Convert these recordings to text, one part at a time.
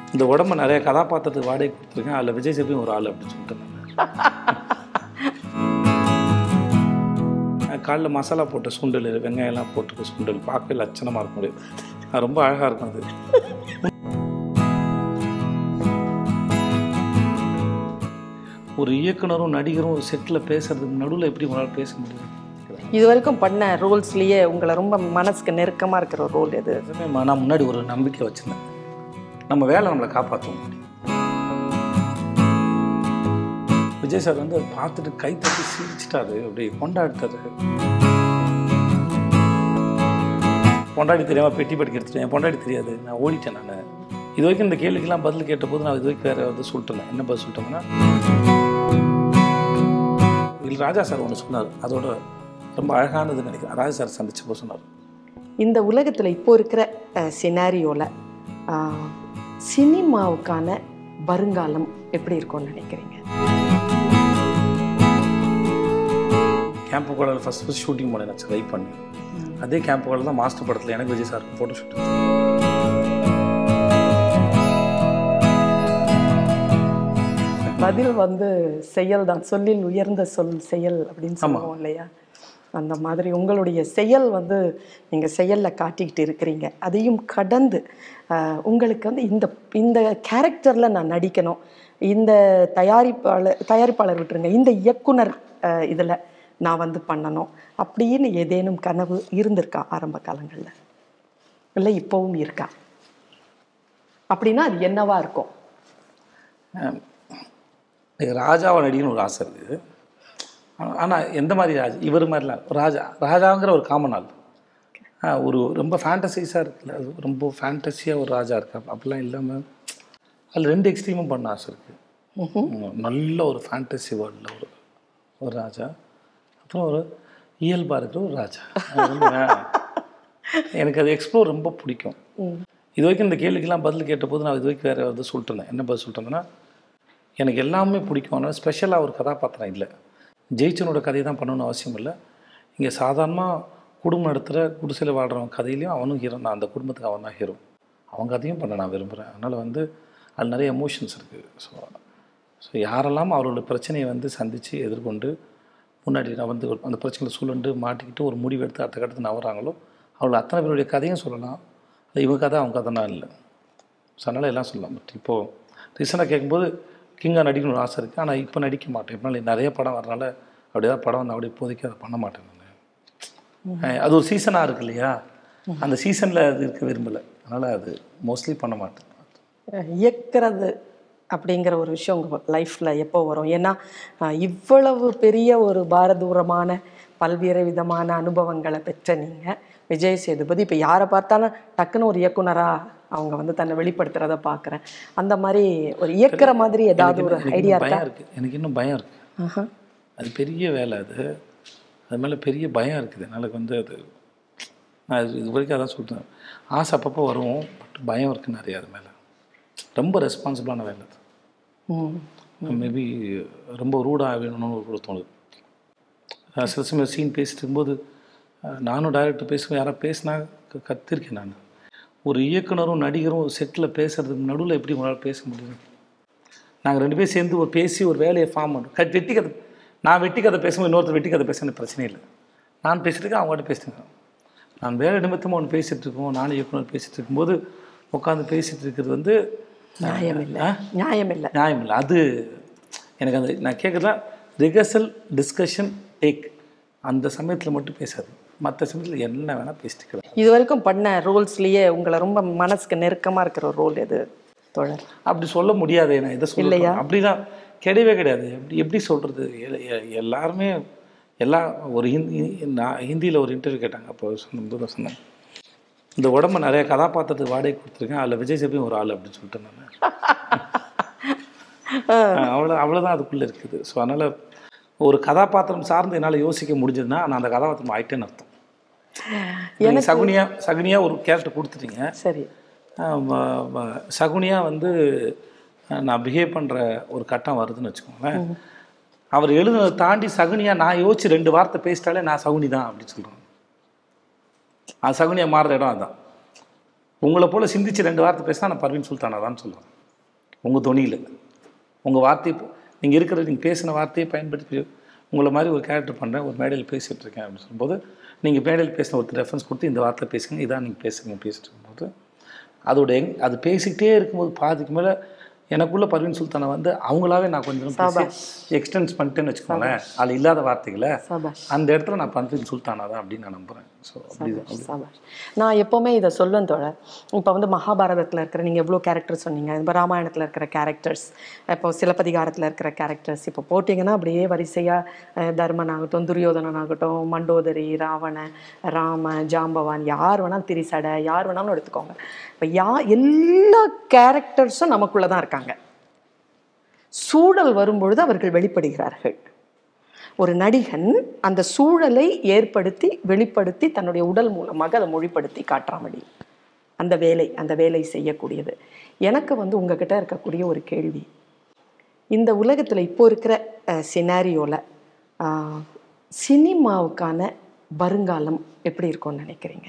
இந்த உடம்ப நிறைய கதாபாத்திரத்துக்கு வாடகை கொடுத்துருக்கேன் அதில் விஜய் சேதுபதி ஒரு ஆள் அப்படின்னு சொல்லிட்டு நான் காலைல மசாலா போட்ட சுண்டல் வெங்காயம்லாம் போட்டுருக்க சுண்டல் பார்க்கவே லட்சணமாக இருக்க முடியும் அது ரொம்ப அழகாக இருக்கும் அது ஒரு இயக்குனரும் நடிகரும் ஒரு செட்டில் பேசுறதுக்கு நடுவில் எப்படி உங்களால் பேச முடியும் இது வரைக்கும் பண்ண ரோல்ஸ்லயே உங்களை ரொம்ப மனசுக்கு நெருக்கமா இருக்கிற ரோல் எது நிஜமே நான் முன்னாடி ஒரு நம்பிக்கை வச்சிருந்தேன் நம்ம வேலை நம்மளை காப்பாற்றுவோம் விஜய் சார் வந்து அதை பார்த்துட்டு கை தட்டி சிரிச்சிட்டாரு அப்படி கொண்டாடிட்டாரு பொண்டாடி தெரியாமல் பெட்டி படிக்க எடுத்துட்டேன் என் பொண்டாடி தெரியாது நான் ஓடிட்டேன் நான் இது வரைக்கும் இந்த கேள்விக்கெல்லாம் பதில் கேட்டபோது நான் இது வரைக்கும் வேறு வந்து சொல்லிட்டேன் என்ன பதில் சொல்லிட்டோம்னா இதில் ராஜா சார் ஒன்று சொன்னார் அதோட ரொம்ப அழகானதுன்னு நினைக்கிறேன் ராஜா சார் சந்திச்சப்போ சொன்னார் இந்த உலகத்துல இப்போ இருக்கிற சினாரியோல சினிமாவுக்கான வருங்காலம் எப்படி இருக்கும்னு நினைக்கிறீங்க கேம்ப் கோலாவில் ஃபஸ்ட் ஃபஸ்ட் ஷூட்டிங் போனேன் நான் ட்ரை பண்ணி அதே கேம்ப் கோலாவில் தான் மாஸ்டர் படத்தில் எனக்கு விஜய் சாருக்கு ஃபோட்டோ ஷூட் பதில் வந்து செயல் தான் சொல்லில் உயர்ந்த சொல் செயல் அப்படின்னு சொல்லுவோம் இல்லையா அந்த மாதிரி உங்களுடைய செயல் வந்து நீங்க செயல்ல காட்டிக்கிட்டு இருக்கிறீங்க அதையும் கடந்து ஆஹ், உங்களுக்கு வந்து இந்த இந்த கேரக்டர்ல நான் நடிக்கணும் இந்த தயாரிப்பாளர் தயாரிப்பாளர் விட்டுருங்க இந்த இயக்குனர் ஆஹ், இதுல நான் வந்து பண்ணணும் அப்படின்னு ஏதேனும் கனவு இருந்திருக்கா ஆரம்ப காலங்கள்ல இல்லை இப்போவும் இருக்கா அப்படின்னா அது என்னவா இருக்கும் எனக்கு ராஜாவை நடிக்கணும்னு ஒரு ஆசை இருக்குது ஆனால் எந்த மாதிரி ராஜா இவர் மாதிரிலாம் ராஜா ராஜாங்கிற ஒரு காமன் ஆள் ஆ, ஒரு ரொம்ப ஃபேண்டசைஸாக இருக்குல்ல அது ரொம்ப ஃபேண்டஸியாக ஒரு ராஜா இருக்கா அப்படிலாம் இல்லாமல் அதில் ரெண்டு எக்ஸ்ட்ரீமும் பண்ண ஆசை இருக்குது நல்ல ஒரு ஃபேண்டசி வேர்ல்டில் ஒரு ஒரு ராஜா அப்புறம் ஒரு இயல்பாக இருக்கிற ஒரு ராஜா அது வந்து வே- எனக்கு அது எக்ஸ்ப்ளோர் ரொம்ப பிடிக்கும் இது வரைக்கும் இந்த கேள்விக்கெல்லாம் பதில் கேட்டபோது நான் இது வரைக்கும் வேறு வந்து சொல்லிட்டு இருந்தேன் என்ன பதில் சொல்லிட்டு இருந்தேன்னா எனக்கு எல்லாமே பிடிக்கும் ஆனால் ஸ்பெஷலாக ஒரு கதாபாத்திரம் இல்லை ஜெயிச்சனோட கதையை தான் பண்ணணும்னு அவசியம் இல்லை இங்கே சாதாரணமாக குடும்பம் நடத்துகிற குடிசையில் வாழ்கிறவன் கதையிலையும் அவனும் ஹீரோ தான் அந்த குடும்பத்துக்கு அவன் தான் ஹீரோ அவன் கதையும் பண்ண நான் விரும்புகிறேன் அதனால் வந்து அதில் நிறைய எமோஷன்ஸ் இருக்குது ஸோ ஸோ யாரெல்லாம் அவரோட பிரச்சனையை வந்து சந்தித்து எதிர்கொண்டு முன்னாடி நான் வந்து ஒரு- அந்த பிரச்சனையில் சுழண்டு மாட்டிக்கிட்டு ஒரு முடிவு எடுத்து அடுத்த கட்டத்துக்கு நவறாங்களோ அவளை அத்தனை பேருடைய கதையும் சொல்லலாம் அது இவங்க கதை அவங்க கதைனா இல்லை ஸோ அதனால் எல்லாம் சொல்லலாம் பட் இப்போது ரீசெண்டாக கேட்கும்போது கிங்காக நடிக்கணும்னு ஆசை இருக்குது ஆனால் இப்போ நடிக்க மாட்டேன் இப்போ நிறைய படம் வரனால அப்படி ஏதாவது படம் வந்து அப்படியே இப்போதைக்கு அதை பண்ண மாட்டேன் நான் அது ஒரு சீசனாக இருக்கு இல்லையா அந்த சீசனில் அது இருக்க விரும்பலை அதனால் அது மோஸ்ட்லி பண்ண மாட்டேன் அஹ் இயக்குறது அப்படிங்கிற ஒரு விஷயம் உங்கள் லைஃப்பில் எப்போ வரும் ஏன்னா அஹ் இவ்வளவு பெரிய ஒரு பாரதூரமான பல்வேறு விதமான அனுபவங்களை பெற்ற நீங்கள் விஜய் சேதுபதி இப்போ யாரை பார்த்தாலும் டக்குன்னு ஒரு இயக்குனராக அவங்க வந்து தன்னை வெளிப்படுத்துறத பார்க்குறேன் அந்த மாதிரி ஒரு இயக்குற மாதிரி ஏதாவது ஒரு எனக்கு ஐடியா இன்னும் இருக்கா பயம் இருக்குது எனக்கு இன்னும் பயம் இருக்குது ஆஹா. அது பெரிய வேலை அது அது மேலே பெரிய பயம் இருக்குது எனக்கு வந்து அது நான் இது இது வரைக்கும் அதான் சொல்கிறேன் ஆசை அப்பப்போ வரும் பட் பயம் இருக்குது நிறைய அது மேலே ரொம்ப ரெஸ்பான்சிபிளான வேலை அது ம் மேபி ரொம்ப ரூடாக வேணும்னு ஒரு கூட தோணுது அஹ் சில சமயம் சீன் பேசிட்டு இருக்கும்போது அஹ் நானும் டைரக்டர் பேசுவேன் யாராவது பேசினா க- கத்திருக்கேன் நான் ஒரு இயக்குனரும் நடிகரும் ஒரு செட்டில் பேசுறதுக்கு நடுவில் எப்படி உங்களால் பேச முடியும் நாங்கள் ரெண்டு பேரும் சேர்ந்து ஒரு பேசி ஒரு வேலையை ஃபார்ம் பண்ணுறோம் கட் வெட்டி கதை நான் வெட்டி கதை பேசும்போது இன்னொருத்தர் வெட்டி கதை பேச எனக்கு பிரச்சனை இல்லை நான் பேசிட்டு இருக்கேன் அவங்ககிட்ட பேசிட்டு நான் வேலை நிமித்தமாக ஒன்று பேசிகிட்டு இருக்கோம் நானும் இயக்குனர் பேசிகிட்டு இருக்கும்போது உட்காந்து பேசிகிட்டு இருக்கிறது வந்து நியாயம் இல்லை நியாயம் இல்லை நியாயம் இல்லை அது எனக்கு அந்த நான் கேட்குறதுலாம் ரிகர்சல் டிஸ்கஷன் டேக் அந்த சமயத்தில் மட்டும் பேசாது மற்ற சமயத்தில் என்ன வேணால் பேசிட்டு கிடக்கு. இது வரைக்கும் பண்ண ரோல்ஸ்லயே உங்களை ரொம்ப மனசுக்கு நெருக்கமா இருக்கிற ரோல் எது தோழர் அப்படி சொல்ல முடியாது நான் இதை இல்லையா? சொல்ல அப்படிலாம் கிடையவே கிடையாது எப்படி எப்படி சொல்கிறது எல்லாருமே எல்லா ஒரு ஹிந்தி நான் ஹிந்தியில் ஒரு இன்டர்வியூ கேட்டாங்க அப்போ சொன்னபோது தான் சொன்னேன் இந்த உடம்ப நிறைய கதாபாத்திரத்துக்கு வாடகை கொடுத்துருக்கேன் அதில் விஜய் சேதுபதி ஒரு ஆள் அப்படின்னு சொல்லிட்டு நான் அவ்வளோ அவ்வளோதான் அதுக்குள்ளே இருக்குது ஸோ அதனால் ஒரு கதாபாத்திரம் சார்ந்து என்னால் யோசிக்க முடிஞ்சதுன்னா நான் அந்த கதாபாத்திரம் ஆயிட்டேன்னு அர்த்தம் எனக்கு சகுனியா சகுனியா ஒரு கேரக்டர் கொடுத்துட்டீங்க சரி ஆஹ் வ- வ- சகுனியா வந்து ஆஹ் நான் பிஹேவ் பண்ணுற ஒரு கட்டம் வருதுன்னு வச்சுக்கோங்களேன் அவர் எழுதுனதை தாண்டி சகுனியா நான் யோசிச்சு ரெண்டு வார்த்தை பேசிட்டாலே நான் சகுனி தான் அப்படின்னு சொல்கிறேன் அது சகுனியா மாறுற இடம் அதான் உங்களை போல் சிந்திச்சு ரெண்டு வார்த்தை பேசினா நான் பர்வீன் சுல்தானா தான் சொல்லுவேன் உங்கள் துணியில் உங்கள் வார்த்தை நீங்கள் இருக்கிற நீங்கள் பேசின வார்த்தையை பயன்படுத்தி உங்களை மாதிரி ஒரு கேரக்டர் பண்ணுறேன் ஒரு மேடையில் பேசிகிட்டு இருக்கேன் அப்படின்னு சொல்லும்போது நீங்கள் மேடையில் பேசின ஒருத்தர் ரெஃபரன்ஸ் கொடுத்து இந்த வார்த்தை பேசுங்க இதான் நீங்கள் பேசுங்க பேசிட்டு இருக்கும்போது அதோட எங் அது பேசிக்கிட்டே இருக்கும்போது பாதிக்கு மேலே எனக்குள்ள பர்வீன் சுல்தானை வந்து அவங்களாவே நான் கொஞ்சம் பேசி எக்ஸ்டென்ஸ் பண்ணிட்டேன்னு வச்சுக்கோங்களேன் அதில் இல்லாத வார்த்தைகளை சபாஷ் அந்த இடத்துல நான் பர்வீன் சுல்தானா தான் அப்படின்னு நான் நம்புகிறேன் ஸோ அப்படி சபாஷ் நான் எப்போவுமே இதை சொல்லுவேன் தோழர் இப்போ வந்து மகாபாரதத்தில் இருக்கிற நீங்கள் எவ்வளோ கேரக்டர் சொன்னீங்க இப்போ ராமாயணத்தில் இருக்கிற கேரக்டர்ஸ் இப்போ சிலப்பதிகாரத்தில் இருக்கிற கேரக்டர்ஸ் இப்போ போட்டிங்கன்னா அப்படியே வரிசையாக தர்மன் ஆகட்டும் துரியோதனன் ஆகட்டும் மண்டோதரி ராவணன் ராம ஜாம்பவான் யார் வேணாலும் திரிசடை யார் வேணாலும் எடுத்துக்கோங்க இப்போ யா எல்லா கேரக்டர்ஸும் நமக்குள்ளே தான் இருக்காங்க சூழல் வரும்பொழுது அவர்கள் வெளிப்படுகிறார்கள் ஒரு நடிகன் அந்த சூழலை ஏற்படுத்தி வெளிப்படுத்தி தன்னுடைய உடல் மூலமாக அதை மொழிப்படுத்தி காட்டுற முடியும் அந்த வேலை அந்த வேலை செய்யக்கூடியது எனக்கு வந்து உங்ககிட்ட இருக்கக்கூடிய ஒரு கேள்வி இந்த உலகத்தில் இப்போ இருக்கிற சினாரியோவில் சினிமாவுக்கான வருங்காலம் எப்படி இருக்கும்னு நினைக்கிறீங்க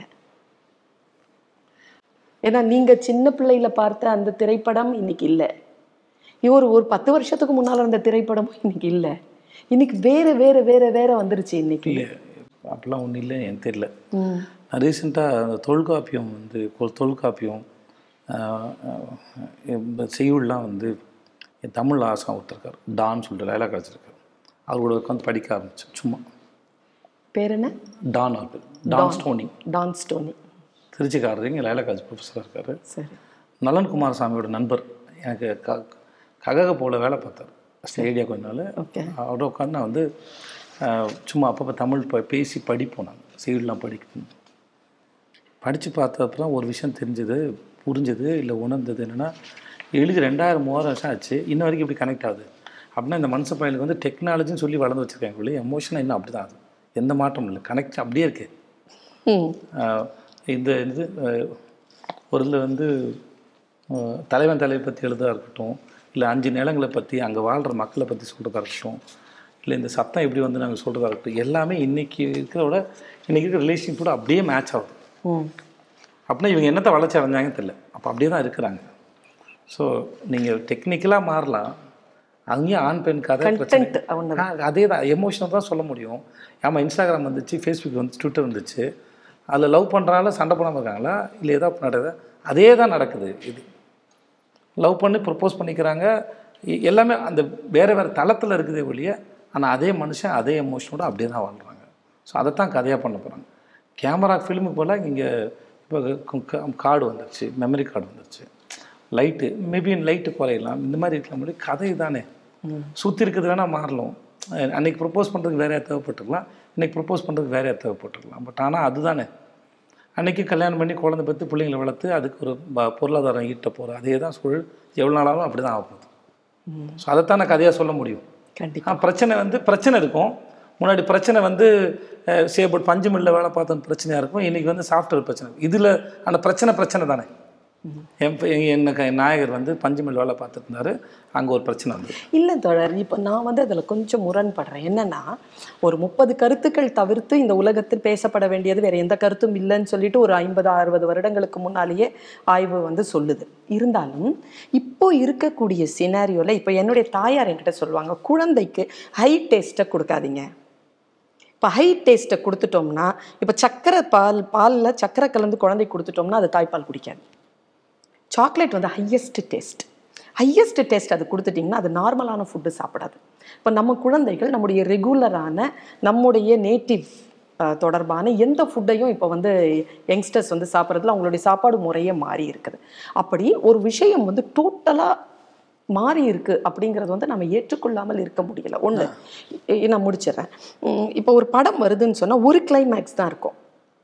ஏன்னா நீங்கள் சின்ன பிள்ளையில பார்த்த அந்த திரைப்படம் இன்னைக்கு இல்லை இவர் ஒரு பத்து வருஷத்துக்கு முன்னால் இருந்த திரைப்படமும் இன்னைக்கு இல்லை இன்னைக்கு வேற வேற வேற வேற வந்துருச்சு இன்னைக்கு இல்லை அப்படிலாம் ஒன்றும் இல்லை எனக்கு தெரியல ம் நான் ரீசெண்டாக அந்த தொல்காப்பியம் வந்து கொ- தொல்காப்பியம் ஆஹ், ஆஹ், இந்த செய்யுள்லாம் வந்து என் தமிழ் ஆசம் ஒருத்தருக்கார் டான் சொல்லிட்டு லைலா கிடச்சிருக்கார் அவரோட உட்காந்து படிக்க ஆரம்பித்தேன் சும்மா பேர் என்ன டான் அவர் டான் ஸ்டோனி டான் ஸ்டோனி திருச்சிக்காரர் இங்கே லைலா காலேஜ் ப்ரொஃபஸராக இருக்கார் சரி நலன் குமாரசாமியோட நண்பர் எனக்கு க ககக போல வேலை பார்த்தார் ஐடியா கொஞ்ச நாள் ஓகே அவரோட உட்காந்து நான் வந்து ஆஹ், சும்மா அப்பப்போ தமிழ் ப பேசி படிப்போம் நாங்கள் செய்யுள்லாம் படிக்கணும் படித்து பார்த்தப்பறம் ஒரு விஷயம் தெரிஞ்சது புரிஞ்சது இல்லை உணர்ந்தது என்னென்னா எழுதி ரெண்டாயிரம் மூவாயிரம் வருஷம் ஆச்சு இன்ன வரைக்கும் இப்படி கனெக்ட் ஆகுது அப்படின்னா இந்த மனுஷ பையனுக்கு வந்து டெக்னாலஜின்னு சொல்லி வளர்ந்து வச்சுருக்காங்க சொல்லி எமோஷனாக இன்னும் அப்படி தான் அது எந்த மாற்றமும் இல்லை கனெக்ட் அப்படியே இருக்கு ம் ஆஹ் இந்த இது ஆஹ் ஒரு இதில் வந்து ஆஹ் தலைவன் தலைவை பற்றி எழுதா இருக்கட்டும் இல்லை அஞ்சு நிலங்களை பற்றி அங்கே வாழ்கிற மக்களை பற்றி சொல்கிறதா இருக்கட்டும் இல்லை இந்த சத்தம் எப்படி வந்து நாங்கள் சொல்கிறதா இருக்கட்டும் எல்லாமே இன்றைக்கி இருக்கிறோட இன்றைக்கி இருக்கிற ரிலேஷன் கூட அப்படியே மேட்ச் ஆகுது ம் அப்படின்னா இவங்க என்னத்தை வளர்ச்சி அடைஞ்சாங்கன்னு தெரியல அப்போ அப்படியே தான் இருக்கிறாங்க ஸோ நீங்கள் டெக்னிக்கலாக மாறலாம் அங்கேயும் ஆண் பெண் கதை பிரச்சனை கண்டென்ட் அவனது ஆ, அதே தான் எமோஷனல் தான் சொல்ல முடியும் ஆமாம் இன்ஸ்டாகிராம் வந்துச்சு ஃபேஸ்புக் வந்து ட்விட்டர் வந்துச்சு அதில் லவ் பண்ணுறாங்களா சண்டை போடாமல் இருக்காங்களா இல்லை ஏதாவது நடக்குதா அதே தான் நடக்குது இது லவ் பண்ணி ப்ரப்போஸ் பண்ணிக்கிறாங்க எ- எல்லாமே அந்த வேறு வேறு தளத்தில் இருக்குதே ஒழிய ஆனால் அதே மனுஷன் அதே எமோஷனோட அப்படியே தான் வாழ்கிறாங்க ஸோ அதை தான் கதையாக பண்ண போகிறாங்க கேமரா ஃபிலிமுக்கு போல் இங்கே இப்போ கார்டு வந்துருச்சு மெமரி கார்டு வந்துருச்சு லைட்டு மேபி லைட்டு குறையலாம் இந்த மாதிரி இருக்கலாம் முடியும் கதை தானே சுற்றி இருக்கிறது வேணால் மாறலாம் அஹ் அன்னைக்கு ப்ரப்போஸ் பண்ணுறதுக்கு வேறையாக தேவைப்பட்டிருக்கலாம் இன்னைக்கு ப்ரப்போஸ் பண்ணுறதுக்கு வேறையாக தேவைப்பட்டிருக்கலாம் பட் ஆனால் அதுதானே அன்னைக்கு கல்யாணம் பண்ணி குழந்தை பெற்று பிள்ளைங்களை வளர்த்து அதுக்கு ஒரு ப- பொருளாதாரம் ஈட்ட போகிற அதே தான் சூழல் எவ்வளோ நாளாலும் அப்படி தான் ஆகும் ஸோ அதைத்தான் நான் கதையாக சொல்ல முடியும் கண்டிப்பா ஆ, பிரச்சனை வந்து பிரச்சனை இருக்கும் முன்னாடி பிரச்சனை வந்து சேபட் பஞ்சு மில்லில் வேலை பார்த்த பிரச்சனையாக இருக்கும் இன்றைக்கி வந்து சாஃப்ட்வேர் பிரச்சனை இதில் அந்த பிரச்சனை பிரச்சனை தானே என் ப- எங்க- என்ன நாயகர் வந்து பஞ்சு மில் வேலை பார்த்துட்டு இருந்தாரு அங்கே ஒரு பிரச்சனை வந்து இல்லை தோழர் இப்போ நான் வந்து அதில் கொஞ்சம் முரண்படுறேன் என்னன்னா ஒரு முப்பது கருத்துக்கள் தவிர்த்து இந்த உலகத்தில் பேசப்பட வேண்டியது வேற எந்த கருத்தும் இல்லைன்னு சொல்லிட்டு ஒரு ஐம்பது அறுபது வருடங்களுக்கு முன்னாலேயே ஆய்வு வந்து சொல்லுது இருந்தாலும் இப்போ இருக்கக்கூடிய சினாரியோவில் இப்போ என்னுடைய தாயார் என்கிட்ட சொல்லுவாங்க குழந்தைக்கு ஹை டேஸ்ட்டை கொடுக்காதீங்க இப்போ ஹை டேஸ்ட்டை கொடுத்துட்டோம்னா இப்போ சக்கரை பால் பாலில் சக்கரை கலந்து குழந்தைக்கு கொடுத்துட்டோம்னா அது தாய்ப்பால் குடிக்காது சாக்லேட் வந்து ஹையஸ்ட் டேஸ்ட் ஹையஸ்ட் டேஸ்ட் அது கொடுத்துட்டிங்கன்னா அது நார்மலான ஃபுட்டு சாப்பிடாது இப்போ நம்ம குழந்தைகள் நம்முடைய ரெகுலரான நம்முடைய நேட்டிவ் தொடர்பான எந்த ஃபுட்டையும் இப்போ வந்து யங்ஸ்டர்ஸ் வந்து சாப்பிட்றதுல அவங்களுடைய சாப்பாடு முறையே மாறி இருக்குது அப்படி ஒரு விஷயம் வந்து டோட்டலாக மாறி இருக்கு அப்படிங்கிறது வந்து நம்ம ஏற்றுக்கொள்ளாமல் இருக்க முடியல ஒன்று நான் முடிச்சிடுறேன் உம், இப்போ ஒரு படம் வருதுன்னு சொன்னால் ஒரு கிளைமேக்ஸ் தான் இருக்கும்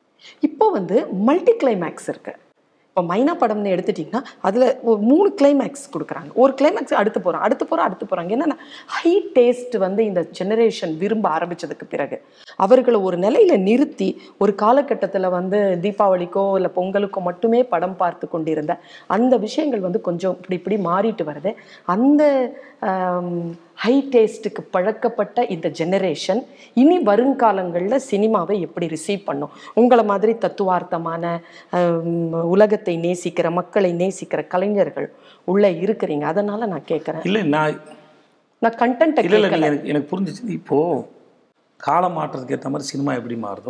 இப்போ வந்து மல்டி கிளைமேக்ஸ் இருக்கு இப்போ மைனா படம்னு எடுத்துட்டிங்கன்னா அதில் ஒரு மூணு கிளைமேக்ஸ் கொடுக்குறாங்க ஒரு கிளைமேக்ஸ் அடுத்து போகிறோம் அடுத்து போகிறோம் அடுத்து போகிறாங்க என்னென்னா ஹை டேஸ்ட் வந்து இந்த ஜெனரேஷன் விரும்ப ஆரம்பிச்சதுக்கு பிறகு அவர்களை ஒரு நிலையில் நிறுத்தி ஒரு காலகட்டத்தில் வந்து தீபாவளிக்கோ இல்லை பொங்கலுக்கோ மட்டுமே படம் பார்த்து கொண்டிருந்த அந்த விஷயங்கள் வந்து கொஞ்சம் இப்படி இப்படி மாறிட்டு வருது அந்த ஆம், ஹை டேஸ்ட்டுக்கு பழக்கப்பட்ட இந்த ஜெனரேஷன் இனி வருங்காலங்களில் சினிமாவை எப்படி ரிசீவ் பண்ணும் உங்களை மாதிரி தத்துவார்த்தமான ஹம், உலகத்தை நேசிக்கிற மக்களை நேசிக்கிற கலைஞர்கள் உள்ளே இருக்கிறீங்க அதனால நான் கேட்குறேன் இல்லை நான் நான் கண்டென்ட்டை இல்லை இல்லை கேட்கல எனக்கு எனக்கு புரிஞ்சிச்சு இப்போது காலம் மாற்றத்துக்கு ஏற்ற மாதிரி சினிமா எப்படி மாறுதோ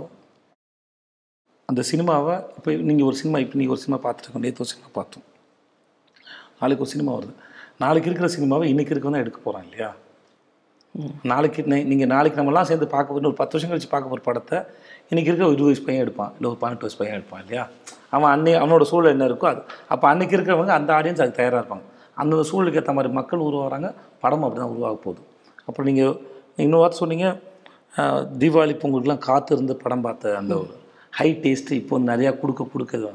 அந்த சினிமாவை இப்போ நீங்கள் ஒரு சினிமா இப்போ நீங்கள் ஒரு சினிமா பார்த்துருக்கோம் நேற்று ஒரு சினிமா பார்த்தோம் நாளைக்கு ஒரு சினிமா வருது நாளைக்கு இருக்கிற சினிமாவை இன்றைக்கி இருக்க தான் எடுக்க போகிறான் இல்லையா நாளைக்கு நீங்கள் நாளைக்கு நம்மலாம் சேர்ந்து பார்க்க போகிற ஒரு பத்து வருஷம் கழிச்சு பார்க்க போகிற படத்தை இன்றைக்கி இருக்கிற ஒரு இருபது வயசு பையன் எடுப்பான் இல்லை ஒரு பதினெட்டு வயசு பையன் எடுப்பான் இல்லையா அவன் அன்னை அவனோட சூழல் என்ன இருக்கோ அது அப்போ அன்றைக்கி இருக்கிறவங்க அந்த ஆடியன்ஸ் அதுக்கு தயாராக இருப்பாங்க அந்தந்த சூழலுக்கு ஏற்ற மாதிரி மக்கள் உருவாகிறாங்க படம் அப்படி தான் உருவாக போகுது அப்புறம் நீங்கள் இன்னொரு வார்த்தை சொன்னீங்க ஆஹ், தீபாவளி பொங்கலுக்குலாம் காத்து இருந்து படம் பார்த்த அந்த ஒரு ஹை டேஸ்ட்டு இப்போ நிறையா கொடுக்க கொடுக்குது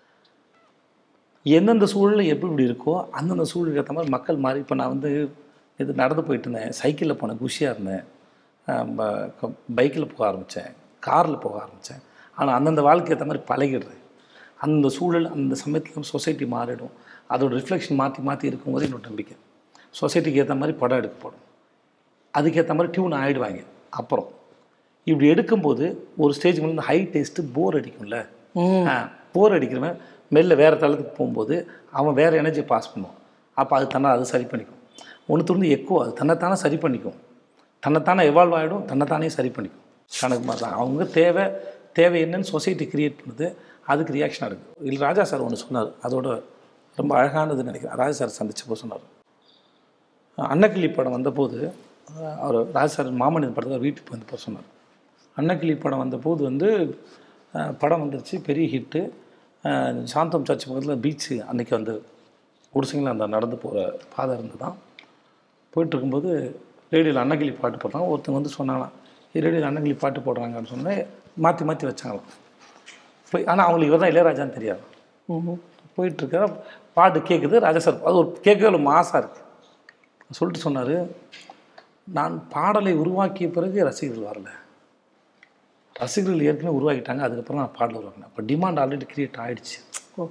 எந்தெந்த சூழலில் எப்படி இப்படி இருக்கோ அந்தந்த சூழலுக்கு ஏற்ற மாதிரி மக்கள் மாறி இப்போ நான் வந்து இது நடந்து போயிட்டு இருந்தேன் சைக்கிளில் போனேன் குஷியாக இருந்தேன் பைக்கில் போக ஆரம்பித்தேன் காரில் போக ஆரம்பித்தேன் ஆனால் அந்தந்த வாழ்க்கை ஏற்ற மாதிரி பழகிடுறேன் அந்த சூழல் அந்த சமயத்தில் சொசைட்டி மாறிடும் அதோட ரிஃப்ளெக்ஷன் மாற்றி மாற்றி இருக்கும்போது என்னோட நம்பிக்கை சொசைட்டிக்கு ஏற்ற மாதிரி படம் எடுக்கப்படும் அதுக்கேற்ற மாதிரி டியூன் ஆகிடுவாங்க அப்புறம் இப்படி எடுக்கும்போது ஒரு ஸ்டேஜ் மேலே ஹை டேஸ்ட்டு போர் அடிக்கும்ல போர் அடிக்கிறவன் மெல்ல வேறு தளத்துக்கு போகும்போது அவன் வேறு எனர்ஜி பாஸ் பண்ணுவான் அப்போ அது தன்னை அது சரி பண்ணிக்கும் ஒன்று துருந்து எக்கோ அது தன்னைத்தானே சரி பண்ணிக்கும் தன்னைத்தானே எவால்வ் ஆகிடும் தன்னைத்தானே சரி பண்ணிக்கும் கணக்கு மாதிரி தான் அவங்க தேவை தேவை என்னன்னு சொசைட்டி கிரியேட் பண்ணுது அதுக்கு ரியாக்ஷனாக இருக்குது இல்லை ராஜா சார் ஒன்று சொன்னார் அதோட ரொம்ப அழகானதுன்னு நினைக்கிறேன் ராஜா சார் சந்திச்சப்போ சொன்னார் அன்னக்கிளி படம் வந்தபோது அஹ், அவர் ராஜ் சார் மாமனிதன் படத்தில் வீட்டுக்கு வந்தப்போ சொன்னார் அன்னக்கிளி படம் வந்தபோது வந்து அஹ், படம் வந்துருச்சு பெரிய ஹிட்டு சாந்தம் சர்ச் பக்கத்தில் பீச்சு அன்னைக்கு வந்து குடிசைங்கள அந்த நடந்து போகிற பாதை இருந்து தான் போயிட்டு இருக்கும்போது ரேடியோவில் அன்னக்கிளி பாட்டு போடுறாங்க ஒருத்தங்க வந்து சொன்னாங்களாம் ரேடியோவில் அன்னக்கிளி பாட்டு போடுறாங்கன்னு சொன்னேன் மாற்றி மாற்றி வச்சாங்களாம் போய் ஆனால் அவங்களுக்கு இவர் தான் இளையராஜான்னு தெரியாது போயிட்டுருக்க பாட்டு கேட்குது ராஜா சார் அது ஒரு கேட்கவே ஒரு மாசாக இருக்குது சொல்லிட்டு சொன்னார் நான் பாடலை உருவாக்கிய பிறகு ரசிகர்கள் வரல ரசிகர்கள் ஏற்கனவே உருவாக்கிட்டாங்க அதுக்கப்புறம் நான் பாடல் உருவாக்கினேன் அப்போ டிமாண்ட் ஆல்ரெடி கிரியேட் ஆயிடுச்சு ஓ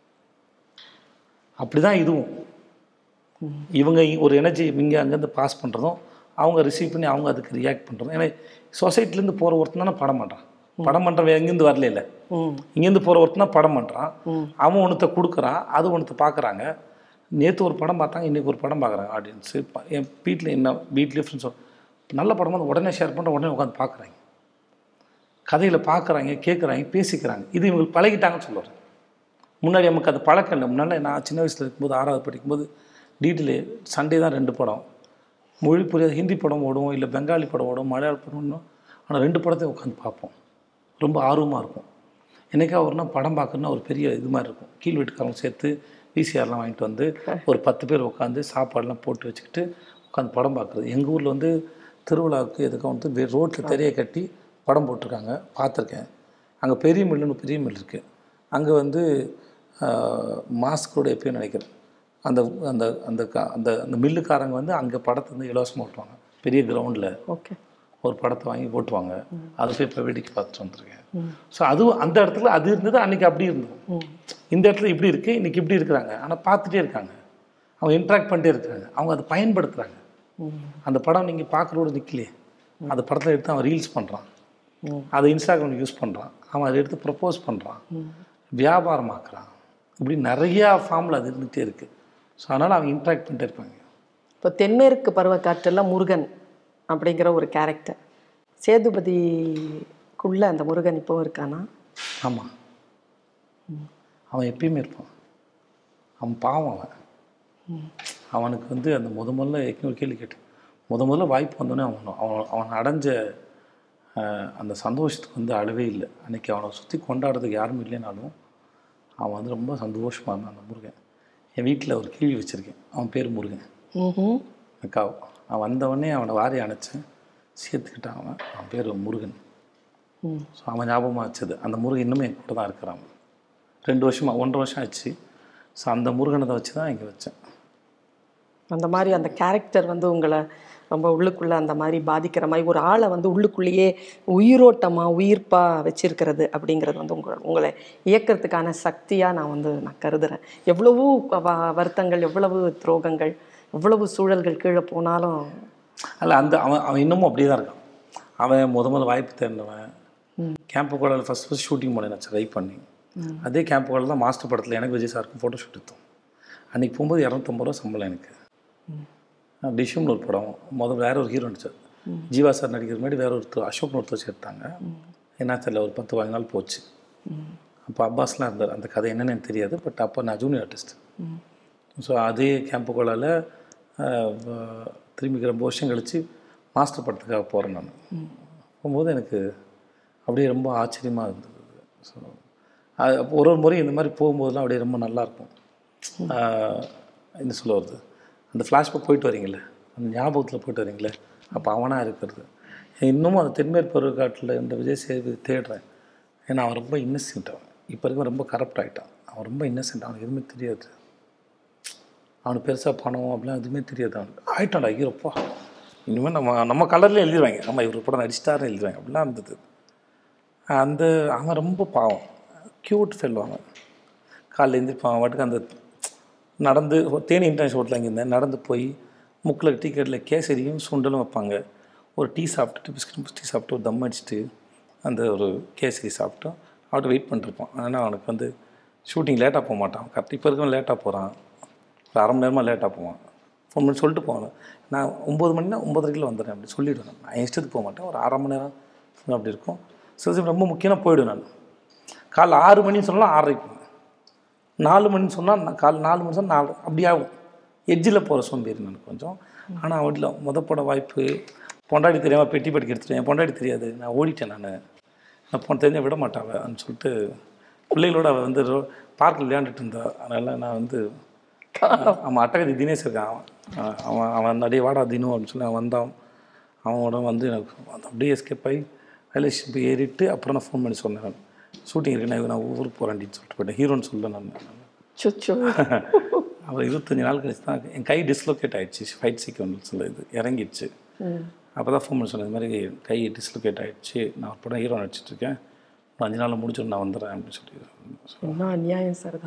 அப்படி தான் இதுவும் இவங்க இ- ஒரு எனர்ஜி இங்கே அங்கேருந்து பாஸ் பண்ணுறதும் அவங்க ரிசீவ் பண்ணி அவங்க அதுக்கு ரியாக்ட் பண்ணுறதும் ஏன்னா சொசைட்டிலேருந்து போகிற ஒருத்தன் தானே படம் பண்ணுறான் படம் பண்ணுறவன் எங்கேருந்து வரல இல்லை ம் இங்கேருந்து போகிற ஒருத்தனா படம் பண்ணுறான் அவன் ஒன்றத்தை கொடுக்குறான் அது ஒன்றத்தை பார்க்குறாங்க நேற்று ஒரு படம் பார்த்தாங்க இன்றைக்கி ஒரு படம் பார்க்குறாங்க ஆடியன்ஸு என் வீட்டில் என்ன வீட்லேயே ஃப்ரெண்ட்ஸ் நல்ல படம் வந்து உடனே ஷேர் பண்ணுற உடனே உட்காந்து பார்க்குறாங்க கதைகளை பார்க்குறாங்க கேட்குறாங்க பேசிக்கிறாங்க இது இவங்களுக்கு பழகிட்டாங்கன்னு சொல்லுவார் முன்னாடி நமக்கு அது பழக்கம் இல்லை முன்னாடி நான் சின்ன வயசில் இருக்கும்போது ஆறாவது படிக்கும்போது டிடிலே சண்டே தான் ரெண்டு படம் மொழி புரியாத ஹிந்தி படம் ஓடும் இல்லை பெங்காலி படம் ஓடும் மலையாள படம் ஓடும் ஆனால் ரெண்டு படத்தையும் உட்காந்து பார்ப்போம் ரொம்ப ஆர்வமாக இருக்கும் என்னைக்கா ஒருனா படம் பார்க்கணுன்னா ஒரு பெரிய இது மாதிரி இருக்கும் கீழ் வீட்டுக்காரங்க சேர்த்து விசிஆர்லாம் வாங்கிட்டு வந்து ஒரு பத்து பேர் உட்காந்து சாப்பாடெலாம் போட்டு வச்சுக்கிட்டு உட்காந்து படம் பார்க்குறது எங்கள் ஊரில் வந்து திருவிழாவுக்கு எதுக்கும் வந்து ரோட்டில் தெரிய கட்டி படம் போட்டிருக்காங்க பார்த்துருக்கேன் அங்கே பெரிய மில்லுன்னு பெரிய மில் இருக்குது அங்கே வந்து மாஸ்கோட எப்பயும் நினைக்கிறேன் அந்த அந்த அந்த க- அந்த அந்த மில்லுக்காரங்க வந்து அங்கே படத்தை வந்து இலவசமாக ஓட்டுவாங்க பெரிய கிரவுண்டில் ஓகே ஒரு படத்தை வாங்கி ஓட்டுவாங்க அதை போய் இப்போ வேடிக்கை பார்த்துட்டு வந்திருக்கேன் ஸோ அது அந்த இடத்துல அது இருந்தது அன்றைக்கி அப்படி இருந்தது இந்த இடத்துல இப்படி இருக்குது இன்றைக்கி இப்படி இருக்கிறாங்க ஆனால் பார்த்துட்டே இருக்காங்க அவங்க இன்ட்ராக்ட் பண்ணிட்டே இருக்காங்க அவங்க அதை பயன்படுத்துகிறாங்க அந்த படம் நீங்கள் பார்க்குறோட நிற்கலையே அந்த படத்தில் எடுத்து அவன் ரீல்ஸ் பண்ணுறான் அதை இன்ஸ்டாகிராம் யூஸ் பண்ணுறான் அவன் அதை எடுத்து ப்ரப்போஸ் பண்ணுறான் வியாபாரமாக்குறான் இப்படி நிறையா ஃபார்மில் அது இருந்துகிட்டே இருக்குது ஸோ அதனால் அவங்க இன்ட்ராக்ட் பண்ணிட்டே இருப்பாங்க இப்போ தென்மேற்கு பருவக்காற்றில் முருகன் அப்படிங்கிற ஒரு கேரக்டர் சேதுபதிக்குள்ள அந்த முருகன் இப்போவும் இருக்கானா ஆமாம் அவன் எப்பயுமே இருப்பான் அவன் பாவம் அவன் அவனுக்கு வந்து அந்த முத முதல்ல ஒரு கேள்வி கேட்டு முத முதல்ல வாய்ப்பு வந்தோடனே அவன் அவன் அவன் அடைஞ்ச அஹ், அந்த சந்தோஷத்துக்கு வந்து அளவே இல்லை அன்னைக்கு அவனை சுற்றி கொண்டாடுறதுக்கு யாரும் இல்லைனாலும் அவன் வந்து ரொம்ப சந்தோஷமாக இருந்தான் அந்த முருகன் என் வீட்டில் ஒரு கிழி வச்சுருக்கேன் அவன் பேர் முருகன் ம் அக்காவை நான் வந்தவொடனே அவனை வாரி அணைச்சேன் சேர்த்துக்கிட்டான் அவன் அவன் பேர் முருகன் ம் ஸோ அவன் ஞாபகமாக வச்சது அந்த முருகன் இன்னும் என் கூட தான் இருக்கிறான் ரெண்டு வருஷமாக ஒன்றரை வருஷம் ஆச்சு ஸோ அந்த முருகனை தான் வச்சு தான் இங்கே வச்சேன் அந்த மாதிரி அந்த கேரக்டர் வந்து உங்களை ரொம்ப உள்ளுக்குள்ள அந்த மாதிரி பாதிக்கிற மாதிரி ஒரு ஆளை வந்து உள்ளுக்குள்ளேயே உயிரோட்டமாக உயிர்ப்பாக வச்சிருக்கிறது அப்படிங்கிறது வந்து உங்களை உங்களை இயக்கிறதுக்கான சக்தியாக நான் வந்து நான் கருதுறேன் எவ்வளவோ வ- வருத்தங்கள் எவ்வளவு துரோகங்கள் எவ்வளவு சூழல்கள் கீழே போனாலும் அல்ல அந்த அவன் அவன் இன்னமும் அப்படியே தான் இருக்கான் அவன் முத முத வாய்ப்பு தேடினவன் கேம்ப் கோலாவில் ஃபஸ்ட் ஃபஸ்ட் ஷூட்டிங் போனேன் நான் ட்ரை பண்ணி அதே கேம்ப் கோலாவில் தான் மாஸ்டர் படத்தில் எனக்கு விஜய் சாருக்கும் ஃபோட்டோ ஷூட் எடுத்தோம் அன்றைக்கி போகும்போது இரநூத்தம்பது ரூபா சம்பளம் எனக்கு டிஷ்யூம்னு ஒரு படம் முதல் வேற ஒரு ஹீரோ நடிச்சார் ஜீவா சார் நடிக்கிற மாதிரி வேற ஒருத்தர் அசோக்னு ஒருத்தர் வச்சு எடுத்தாங்க என்ன தெரியல ஒரு பத்து பதினஞ்சு நாள் போச்சு அப்போ அப்பாஸ்லாம் இருந்தார் அந்த கதை என்னன்னு எனக்கு தெரியாது பட் அப்போ நான் ஜூனியர் ஆர்டிஸ்ட் ஸோ அதே கேம்ப் கோலாவில் திரும்பி ரொம்ப வருஷம் கழித்து மாஸ்டர் படத்துக்காக போகிறேன் நான் போகும்போது எனக்கு அப்படியே ரொம்ப ஆச்சரியமாக இருந்தது ஸோ அது அப்போ ஒரு ஒரு முறை இந்த மாதிரி போகும்போதெல்லாம் அப்படியே ரொம்ப நல்லாயிருக்கும் என்ன சொல்ல வருது அந்த ஃப்ளாஷ்பேக் போயிட்டு வரீங்களே அந்த ஞாபகத்தில் போயிட்டு வரீங்களே அப்போ அவனாக இருக்கிறது இன்னமும் அந்த தென்மேற் பருவக்காட்டில் இந்த விஜய் சேதுபதி தேடுறேன் ஏன்னா அவன் ரொம்ப இன்னசென்ட் அவன் இப்போ இருக்க ரொம்ப கரப்ட் ஆகிட்டான் அவன் ரொம்ப இன்னசென்ட் அவனுக்கு எதுவுமே தெரியாது அவனுக்கு பெருசாக பணம் அப்படிலாம் எதுவுமே தெரியாது அவனுக்கு ஆயிட்டான்டா ஐயோப்பா இனிமேல் நம்ம நம்ம கலரில் எழுதிடுவாங்க நம்ம இவர் படம் நடிச்சிட்டாரு எழுதிடுவாங்க அப்படிலாம் இருந்தது அந்த அவன் ரொம்ப பாவம் க்யூட் ஃபெல் அவன் காலைல எழுந்திருப்பான் அவன் வாட்டுக்கு அந்த நடந்து தேனி இன்டர்நேஷனல் ஹோட்டலில் அங்கே இருந்தேன் நடந்து போய் முக்கில் டீ கடையில் கேசரியும் சுண்டலும் வைப்பாங்க ஒரு டீ சாப்பிட்டுட்டு பிஸ்கட் டீ சாப்பிட்டு ஒரு தம் அடிச்சுட்டு அந்த ஒரு கேசரி சாப்பிட்டோம் அவர்கிட்ட வெயிட் பண்ணிருப்பான் ஆனால் அவனுக்கு வந்து ஷூட்டிங் லேட்டாக போக மாட்டான் கரெக்ட் இப்போ இருக்கவன் லேட்டாக போகிறான் ஒரு அரை மணி நேரமாக லேட்டாக போவான் ஃபோன் பண்ணி சொல்லிட்டு போவான் நான் ஒம்பது மணினா ஒம்பதரைக்கில் வந்துடுறேன் அப்படி சொல்லிவிடுவேன் நான் என் இஷ்டத்துக்கு போக மாட்டேன் ஒரு அரை மணி நேரம் அப்படி இருக்கும் சில சமயம் ரொம்ப முக்கியமாக போயிடுவேன் நான் காலைல ஆறு மணின்னு சொன்னால் ஆறரைக்கு போவேன் நாலு மணின்னு சொன்னால் நான் காலை நாலு மணி சொன்னால் நாலு அப்படி ஆகும் எட்ஜில் போகிற சோம்பேறி நான் கொஞ்சம் ஆனால் அவட்டில் முத பட வாய்ப்பு பொண்டாடி தெரியாமல் பெட்டி படிக்க எடுத்துட்டேன் என் பொண்டாடி தெரியாது நான் ஓடிட்டேன் நான் நான் போன தெரிஞ்ச விட மாட்டான் அவன்னு சொல்லிட்டு பிள்ளைகளோட அவள் வந்து பார்க்கில் விளையாண்டுட்டு இருந்தா அதனால் நான் வந்து அவன் அட்டகதி தினேஷ் இருக்கான் அவன் அவன் அவன் நிறைய வாடா தினு அப்படின்னு சொல்லி அவன் வந்தான் அவனோட வந்து எனக்கு அந்த அப்படியே எஸ்கேப் ஆகி ரயில்வே ஸ்டேஷன் போய் ஏறிட்டு அப்புறம் நான் ஃபோன் பண்ணி சொன்னேன் நான் ஷூட்டிங் இருக்கு நான் நான் ஊருக்கு போகிறேன்டின்னு சொல்லிட்டு போயிட்டேன் ஹீரோன்னு சொல்ல நான் சுச்சோ அப்புறம் இருபத்தஞ்சி நாள் கழிச்சு தான் என் கை டிஸ்லோகேட் ஆயிடுச்சு ஃபைட் சீக்வன்ஸில் இது இறங்கிடுச்சு அப்போ தான் ஃபோன் பண்ணி சொன்னேன் இந்த மாதிரி கை டிஸ்லோகேட் ஆயிடுச்சு நான் ஒரு படம் ஹீரோ நடிச்சிட்ருக்கேன் ஒரு அஞ்சு நாளில் முடிச்சுட்டு நான் வந்துடுறேன் அப்படின்னு சொல்லி என்ன அநியாயம் சார்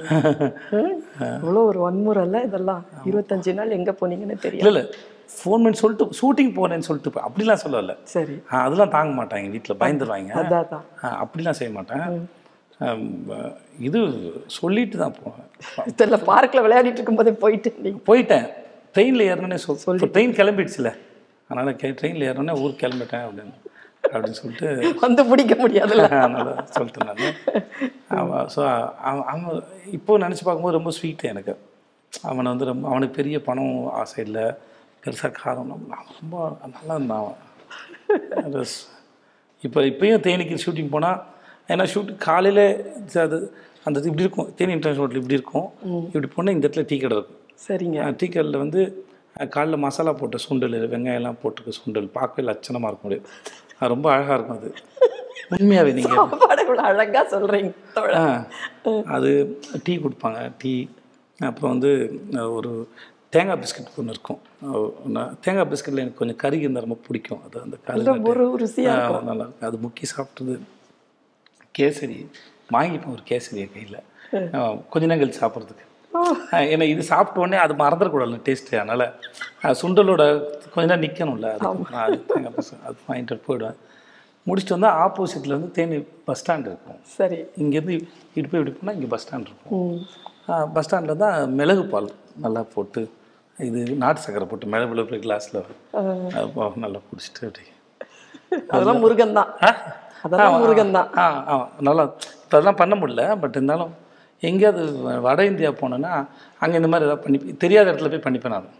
இவ்வளோ ஒரு வன்முறைல இதெல்லாம் இருபத்தஞ்சு நாள் எங்கே போனீங்கன்னு தெரியல இல்லை இல்லை ஃபோன் பண்ணி சொல்லிட்டு ஷூட்டிங் போகிறேன்னு சொல்லிட்டு போ- அப்படிலாம் சொல்லலை சரி ஆ, அதெல்லாம் தாங்க மாட்டாங்க வீட்டில் பயந்துருவாங்க அதான் அதான் ஆ, அப்படிலாம் செய்ய மாட்டேன் ஆம், இது சொல்லிட்டு தான் போவேன் இதில் பார்க்கில் விளையாடிட்டு இருக்கும்போதே போயிட்டு நீங்க போயிட்டேன் ட்ரெயினில் ஏறினோடனே சொல் இப்போ ட்ரெயின் கிளம்பிடுச்சுல அதனால் கே ட்ரெயினில் ஏறினோடனே ஊருக்கு கிளம்பிட்டேன் அப்படின்னு அப்படின்னு சொல்லிட்டு வந்து பிடிக்க முடியாதுல்ல அதனால் சொல்லிட்டேன் நான் அவன் ஸோ அவன் அவன் இப்போ நினச்சி பார்க்கும்போது ரொம்ப ஸ்வீட்டு எனக்கு அவனை வந்து ரொம்ப அவனுக்கு பெரிய பணம் ஆசை இல்லை பெருசாக காரம் அவன் ரொம்ப நல்லா இருந்தான் அவன் அது ஸ்- இப்போ இப்பயும் தேனிக்கு ஷூட்டிங் போனால் ஏன்னா ஷூட் காலையில் அது அந்த இது இப்படி இருக்கும் தேனி இன்டர்நேஷனல் ஹோட்டல் இப்படி இருக்கும் இப்படி போனால் இந்த இடத்துல டீ கடை இருக்கும் சரிங்க டீ கடையில் வந்து அஹ், காலைல மசாலா போட்ட சுண்டல் வெங்காயம்லாம் போட்டிருக்க சுண்டல் பார்க்கவே லட்சணமாக இருக்கும் அப்படியே அது ரொம்ப அழகாக இருக்கும் அது உண்மையாகவே நீங்கள் சாப்பாடு இவ்வளோ அழகா சொல்றீங்க தோழா. ஆ அது டீ கொடுப்பாங்க டீ அப்புறம் வந்து அஹ், ஒரு தேங்காய் பிஸ்கட் ஒன்று இருக்கும் அஹ், நான் தேங்காய் பிஸ்கட்டில் எனக்கு கொஞ்சம் கருகி இருந்தால் ரொம்ப பிடிக்கும் அது அந்த நல்ல கரு ஒரு ருசியா நல்லா இருக்கும் அது முக்கி சாப்பிட்டது கேசரி வாங்கிப்பேன் ஒரு கேசரியை கையில் கொஞ்ச நேரம் கழிச்சு சாப்பிட்றதுக்கு ஏன்னா இது சாப்பிட்ட உடனே அது மறந்துடக்கூடாது டேஸ்ட்டு அதனால் அஹ், சுண்டலோட கொஞ்ச நேரம் நிற்கணும்ல அது நான் அது தேங்காய் பிஸ்கட் அது வாங்கிட்டு போயிடுவேன் முடிச்சுட்டு வந்தால் ஆப்போசிட்டில் வந்து தேனி பஸ் ஸ்டாண்ட் இருக்கும் சரி இங்கேருந்து இட்டு போய் இப்படி போனால் இங்கே பஸ் ஸ்டாண்ட் இருக்கும் ம் பஸ் ஸ்டாண்டில் தான் மிளகு பால் நல்லா போட்டு இது நாட்டு சக்கரை போட்டு மிளகு மிளகு கிளாஸில் நல்லா குடிச்சிட்டு அப்படி அதெல்லாம் முருகன் தான் ஆ? அதெல்லாம் ஆ, முருகன் தான் ஆ ஆ நல்லா இப்போ அதெல்லாம் பண்ண முடியல பட் இருந்தாலும் எங்கேயாவது வட இந்தியா போனேன்னா அங்கே இந்த மாதிரி ஏதாவது பண்ணி தெரியாத இடத்துல போய் பண்ணிப்பேன் நான்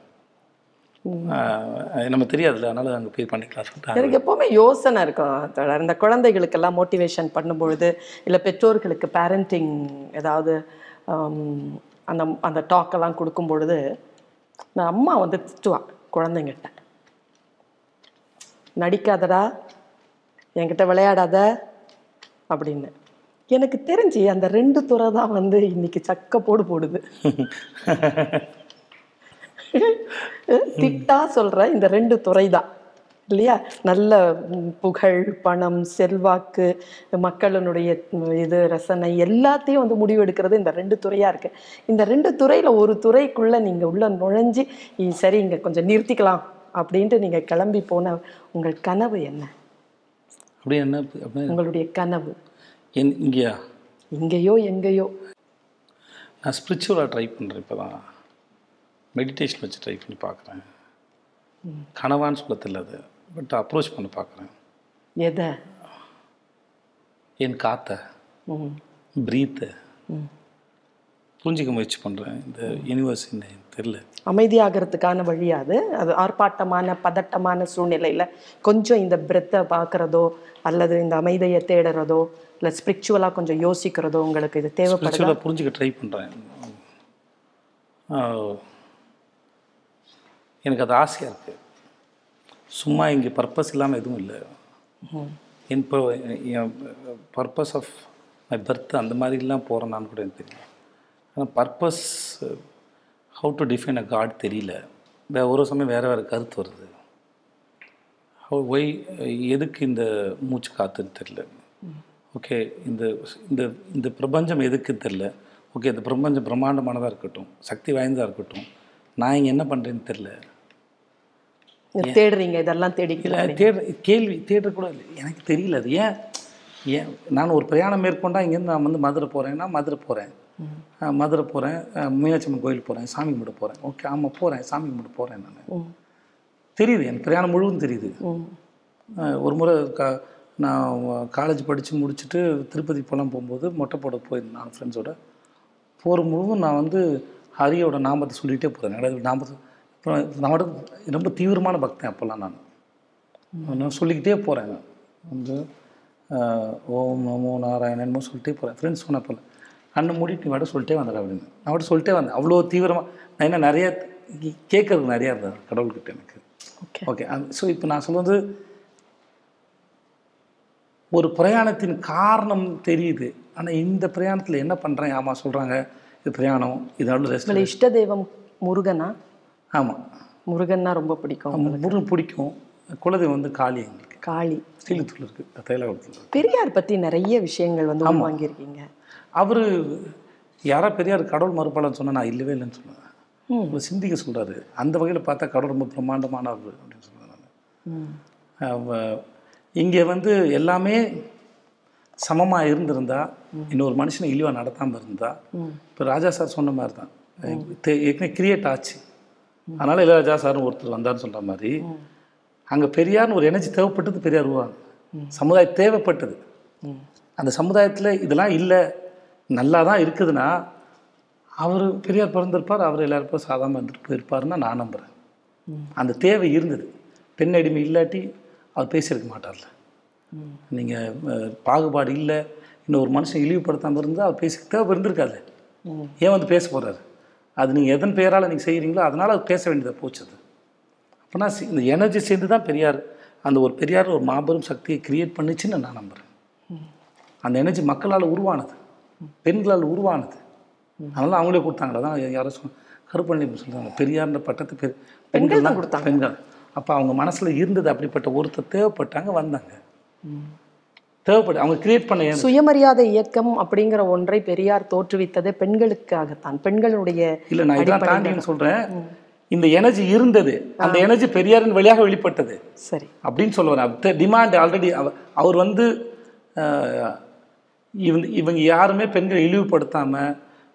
ஆ, நம்ம தெரியாதுல்ல அதனால அங்கே போய் பண்ணிக்கலாம் சொல்லிட்டு எனக்கு எப்போவுமே யோசனை இருக்கும் தோழர் இந்த குழந்தைகளுக்கெல்லாம் மோட்டிவேஷன் பண்ணும்பொழுது இல்லை பெற்றோர்களுக்கு பேரண்டிங் ஏதாவது ஆம், அந்த அந்த டாக்கெல்லாம் கொடுக்கும் பொழுது நான் அம்மா வந்து திட்டுவா குழந்தைங்கிட்ட நடிக்காதடா என்கிட்ட விளையாடாத அப்படின்னு எனக்கு தெரிஞ்சு அந்த ரெண்டு துறை தான் வந்து இன்னைக்கு சக்க போடு போடுது திட்டா சொல்ற இந்த ரெண்டு துறை தான் இல்லையா நல்ல ம், புகழ் பணம் செல்வாக்கு மக்களினுடைய ம், இது ரசனை எல்லாத்தையும் வந்து முடிவெடுக்கிறது இந்த ரெண்டு துறையா இருக்கு இந்த ரெண்டு துறையில ஒரு துறைக்குள்ள நீங்க உள்ள நுழைஞ்சு "இ, சரி இங்க கொஞ்சம் நிறுத்திக்கலாம் அப்படின்ட்டு நீங்க கிளம்பி போன உங்கள் கனவு என்ன அப்படி என்ன அப்படி உங்களுடைய கனவு என் இங்கேயா இங்கேயோ எங்கேயோ நான் ஸ்பிரிச்சுவலாக ட்ரை பண்ணுறேன் இப்போ தான் மெடிடேஷன் வச்சு ட்ரை பண்ணி பார்க்குறேன் கனவான்னு சொல்ல தெரியல அது பட் அப்ரோச் பண்ண பார்க்குறேன் எதை என் காற்றை ம் ப்ரீத்தை ம். புரிஞ்சிக்க முயற்சி பண்ணுறேன் இந்த யூனிவர்ஸ் என்ன தெரில அமைதியாகிறதுக்கான வழி அது அது ஆர்ப்பாட்டமான பதட்டமான சூழ்நிலையில கொஞ்சம் இந்த பிரெத்தை பார்க்கறதோ அல்லது இந்த அமைதியை தேடுறதோ இல்லை ஸ்பிரிச்சுவலாக கொஞ்சம் யோசிக்கிறதோ உங்களுக்கு இது தேவைப்படுதா ஸ்பிரிச்சுவலாக புரிஞ்சுக்க ட்ரை பண்ணுறேன் எனக்கு அது ஆசையாக இருக்குது சும்மா இங்கே பர்பஸ் இல்லாமல் எதுவும் இல்லை என் இப்போ என் பர்பஸ் ஆஃப் மை பர்த் அந்த மாதிரிலாம் போகிறேன் நான் கூட எனக்கு தெரியல ஆனால் purpose how to define a god தெரியல வே ஒரு சமயம் வேறு வேறு கருத்து வருது ஹவு ஒய் எதுக்கு இந்த மூச்சு காத்துன்னு தெரில ஓகே இந்த இந்த இந்த பிரபஞ்சம் எதுக்கு தெரில ஓகே இந்த பிரபஞ்சம் பிரம்மாண்டமானதாக இருக்கட்டும் சக்தி வாய்ந்ததாக இருக்கட்டும் நான் இங்கே என்ன பண்ணுறேன்னு தெரில நீங்க தேடுறீங்க இதெல்லாம் தேடிக்கல இல்லை தேட கேள்வி தேடக்கூட இல்லை எனக்கு தெரியல அது ஏன் ஏன் நான் ஒரு பிரயாணம் மேற்கொண்டா இங்கேருந்து நான் வந்து மதுரை போகிறேன்னா மதுரை போகிறேன் மதுரை போகிறேன் மீனாட்சி அம்மன் கோயில் போகிறேன் சாமி கும்பிட போகிறேன் ஓகே ஆமாம் போகிறேன் சாமி கும்பிட போகிறேன் நான் ம் தெரியுது எனக்கு பிரயாணம் முழுவதும் தெரியுது ம் அஹ் ஒரு முறை க நான் காலேஜ் படித்து முடிச்சுட்டு திருப்பதி போலாம் போகும்போது மொட்டை போட போயிருந்தேன் நான் ஃப்ரெண்ட்ஸோட போகிற முழுவதும் நான் வந்து ஹரியோட நாமத்தை சொல்லிகிட்டே போகிறேன் கடவுள் நாமத்தை அப்புறம் நான் மட்டும் ரொம்ப தீவிரமான பக்தன் அப்போல்லாம் நான் நான் சொல்லிக்கிட்டே போகிறேன் நான் வந்து அஹ், ஓம் நமோ நாராயணன்மோ சொல்லிட்டே போகிறேன் ஃப்ரெண்ட்ஸ் சொன்னப்போல கண்ணை மூடிட்டு நீ மட்டும் சொல்லிட்டே வந்துடுற அப்படின்னு நான் மட்டும் சொல்லிட்டே வந்தேன் அவ்வளோ தீவிரமாக நான் என்ன நிறைய கேட்கறதுக்கு நிறையா இருந்தது கடவுள்கிட்ட எனக்கு ஓகே ஓகே ஸோ இப்போ நான் சொல்வது ஒரு பிரயாணத்தின் காரணம் தெரியுது ஆனால் இந்த பிரயாணத்தில் என்ன பண்ணுறேன் ஆமாம் சொல்கிறாங்க இது பிரயாணம் இதோட ரெஸ்ட் உங்களை இஷ்ட தெய்வம் முருகனா ஆமாம் முருகன்னா ரொம்ப பிடிக்கும் முருகன் பிடிக்கும் குலதெய்வம் வந்து காளி எங்களுக்கு காளி ஸ்ரீலத்தூர் இருக்குது தைலகுளத்தில் பெரியார் பத்தி நிறைய விஷயங்கள் வந்து உள்வாங்கியிருக்கீங்க அவர் யாரா பெரியார் கடவுள் மறுப்பாளன்னு சொன்னா நான் இல்லவே இல்லைன்னு சொன்னேன் ம். அவர் சிந்திக்க சொல்கிறாரு அந்த வகையில் பார்த்தா கடவுள் ரொம்ப பிரம்மாண்டமானவர் அப்படின்னு சொன்னேன் நான் ம் இங்கே வந்து எல்லாமே சமமாக இருந்திருந்தா இன்னொரு மனுஷனை இழிவாக நடத்தாமல் இருந்தா ம். இப்போ ராஜா சார் சொன்ன மாதிரி தான் தே- ஏற்கனவே கிரியேட் ஆச்சு அதனால் இளையராஜா சார்னு ஒருத்தர் வந்தார்னு சொல்கிற மாதிரி அங்கே பெரியார்னு ஒரு எனர்ஜி தேவைப்பட்டது பெரியார் உருவாங்க சமுதாயம் தேவைப்பட்டது ம் அந்த சமுதாயத்தில் இதெல்லாம் இல்லை நல்லா தான் இருக்குதுன்னா அவர் பெரியார் பிறந்திருப்பார் அவர் எல்லாருக்கும் சாதாரண இருந்துட்டு போயிருப்பாருன்னு தான் நான் நம்புகிறேன் அந்த தேவை இருந்தது பெண் அடிமை இல்லாட்டி அவர் பேசியிருக்க மாட்டார்ல ம். நீங்கள் பாகுபாடு இல்லை இன்னும் ஒரு மனுஷன் இழிவுபடுத்தாமல் இருந்தால் அவர் பேச தேவை இருந்திருக்காது ம். ஏன் வந்து பேச போகிறாரு அது நீங்கள் எதன் பெயரால் நீங்கள் செய்கிறீங்களோ அதனால் அது பேச வேண்டியதாக போச்சு அது அப்போனா இந்த எனர்ஜி சேர்ந்து தான் பெரியார் அந்த ஒரு பெரியார் ஒரு மாபெரும் சக்தியை கிரியேட் பண்ணுச்சுன்னு நான் நம்புகிறேன் அந்த எனர்ஜி மக்களால் உருவானது பெண்களால் உருவானது அதனால அவங்களே கொடுத்தாங்களா தான் யாரோ சொன்ன கருப்பண்ணி சொல்கிறாங்க பெரியார்ன்ற பட்டத்தை பெரு பெண்கள் தான் கொடுத்தாங்க பெண்கள் அப்போ அவங்க மனசில் இருந்தது அப்படிப்பட்ட ஒருத்தர் தேவைப்பட்டாங்க வந்தாங்க தேவைப்பட்டு அவங்க கிரியேட் பண்ண ஏன் சுயமரியாதை இயக்கம் அப்படிங்கிற ஒன்றை பெரியார் தோற்றுவித்ததே பெண்களுக்காகத்தான் பெண்களுடைய இல்லை நான் இதெல்லாம் தாண்டின்னு சொல்கிறேன் இந்த எனர்ஜி இருந்தது அந்த எனர்ஜி பெரியாரின் வழியாக வெளிப்பட்டது சரி அப்படின்னு சொல்ல வரேன் டிமாண்ட் ஆல்ரெடி அவர் வந்து அஹ், இவங்க இவங்க யாருமே பெண்களை இழிவுபடுத்தாமல்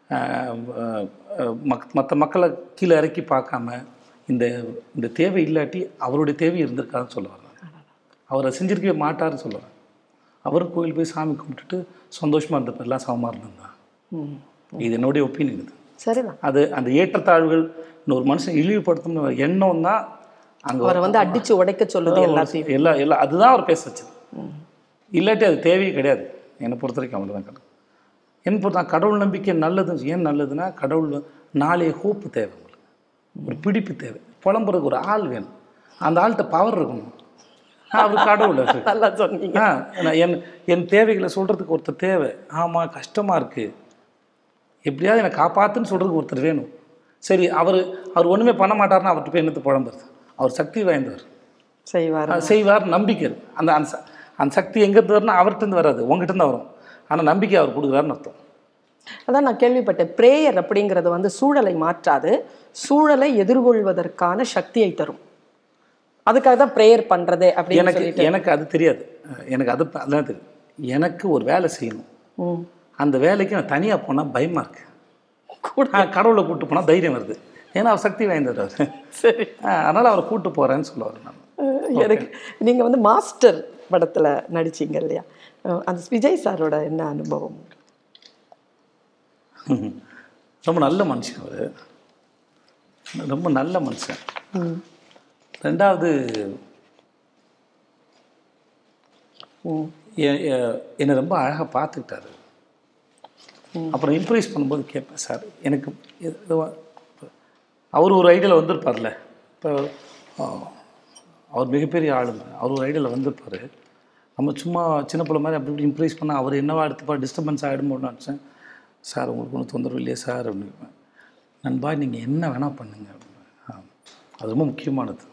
மற்ற மக்களை கீழே இறக்கி பார்க்காம இந்த இந்த தேவை இல்லாட்டி அவருடைய தேவை இருந்திருக்காதுன்னு சொல்ல வரேன் அவர் அதை செஞ்சிருக்கவே மாட்டாருன்னு சொல்ல வரேன் அவரும் கோயில் போய் சாமி கும்பிட்டுட்டு சந்தோஷமாக இருந்தப்ப எல்லாம் சமமாக இருந்தான் ம் இது என்னுடைய ஒப்பீனியன் இது சரிதான் அது அந்த ஏற்றத்தாழ்வுகள் இன்னொரு மனுஷன் இழிவுபடுத்தணும் எண்ணம் தான் அங்கே அவரை வந்து அடிச்சு உடைக்க சொல்லுது எல்லாத்தையும் எல்லா எல்லா அதுதான் அவர் பேச வச்சது இல்லாட்டி அது தேவையே கிடையாது என்னை பொறுத்த வரைக்கும் அவ்வளோதான் கடவுள் என்னை பொறுத்த கடவுள் நம்பிக்கை நல்லதுன்னு ஏன் நல்லதுன்னா கடவுள் நாளைய ஹோப்பு தேவை உங்களுக்கு ஒரு பிடிப்பு தேவை புலம்புறதுக்கு ஒரு ஆள் வேணும் அந்த ஆள்கிட்ட பவர் இருக்கணும் ஆ, அவர் கடவுள் அவரு. நல்லா சொன்னீங்க ஆ நான் என் என் தேவைகளை சொல்கிறதுக்கு ஒருத்தர் தேவை ஆமாம் கஷ்டமாக இருக்குது எப்படியாவது என்னை காப்பாத்துன்னு சொல்கிறதுக்கு ஒருத்தர் வேணும் சரி அவர் அவர் ஒன்றுமே பண்ண மாட்டாருன்னா அவர்கிட்ட போய் என்னத்து புலம்புறது அவர் சக்தி வாய்ந்தவர் செய்வார் அது செய்வார் நம்பிக்கை இருக்கு. அந்த அந்த ச- அந்த சக்தி எங்கேருந்து வரும்னா அவர்கிட்ட வராது உங்ககிட்ட தான் வரும் ஆனால் நம்பிக்கை அவர் கொடுக்குறாருன்னு அர்த்தம் அதான் நான் கேள்விப்பட்டேன் பிரேயர் அப்படிங்கிறது வந்து சூழலை மாற்றாது சூழலை எதிர்கொள்வதற்கான சக்தியை தரும் அதுக்காக தான் ப்ரேயர் பண்றதே அப்படின்னு எனக்கு சொல்லிட்டு எனக்கு அது தெரியாது அஹ் எனக்கு அது அதெல்லாம் தெரியும் எனக்கு ஒரு வேலை செய்யணும் ம். அந்த வேலைக்கு நான் தனியாக போனால் பயமாக இருக்கு கூட ஆ, கடவுளை கூப்பிட்டு போனால் தைரியம் வருது ஏன்னா அவர் சக்தி வாய்ந்தவர் அவர் சரி அதனால் அவரை கூப்பிட்டு போகிறேன்னு சொல்லுவார் நான் அஹ் எனக்கு நீங்க வந்து மாஸ்டர் படத்துல நடிச்சீங்க இல்லையா அஹ் அந்த விஜய் சாரோட என்ன அனுபவம் ரொம்ப நல்ல மனுஷன் அவர் ரொம்ப நல்ல மனுஷன் ரெண்டாவது ம். எ- எ- என்னை ரொம்ப அழகாக பார்த்துக்கிட்டாரு அப்புறம் இம்ப்ரூவைஸ் பண்ணும்போது கேட்பேன் சார் எனக்கு இது- இது வ- அவர் ஒரு ஐடியாவில் வந்திருப்பார்ல இப்போ ஆ, அவர் மிகப்பெரிய ஆளுங்க அவர் ஒரு ஐடியாவில் வந்திருப்பார் நம்ம சும்மா சின்ன பிள்ளை மாதிரி அப்படி இப்படி இம்ப்ரூவைஸ் பண்ணால் அவர் என்னவா எடுத்துப்பா டிஸ்டர்பன்ஸ் ஆகிடுமோன்னு நினச்சேன் சார் உங்களுக்கு ஒன்றும் தொந்தரவு இல்லையா சார் அப்படின்னு நண்பா நீங்கள் என்ன வேணால் பண்ணுங்க அப்படின்னு ஆ, அது ரொம்ப முக்கியமானது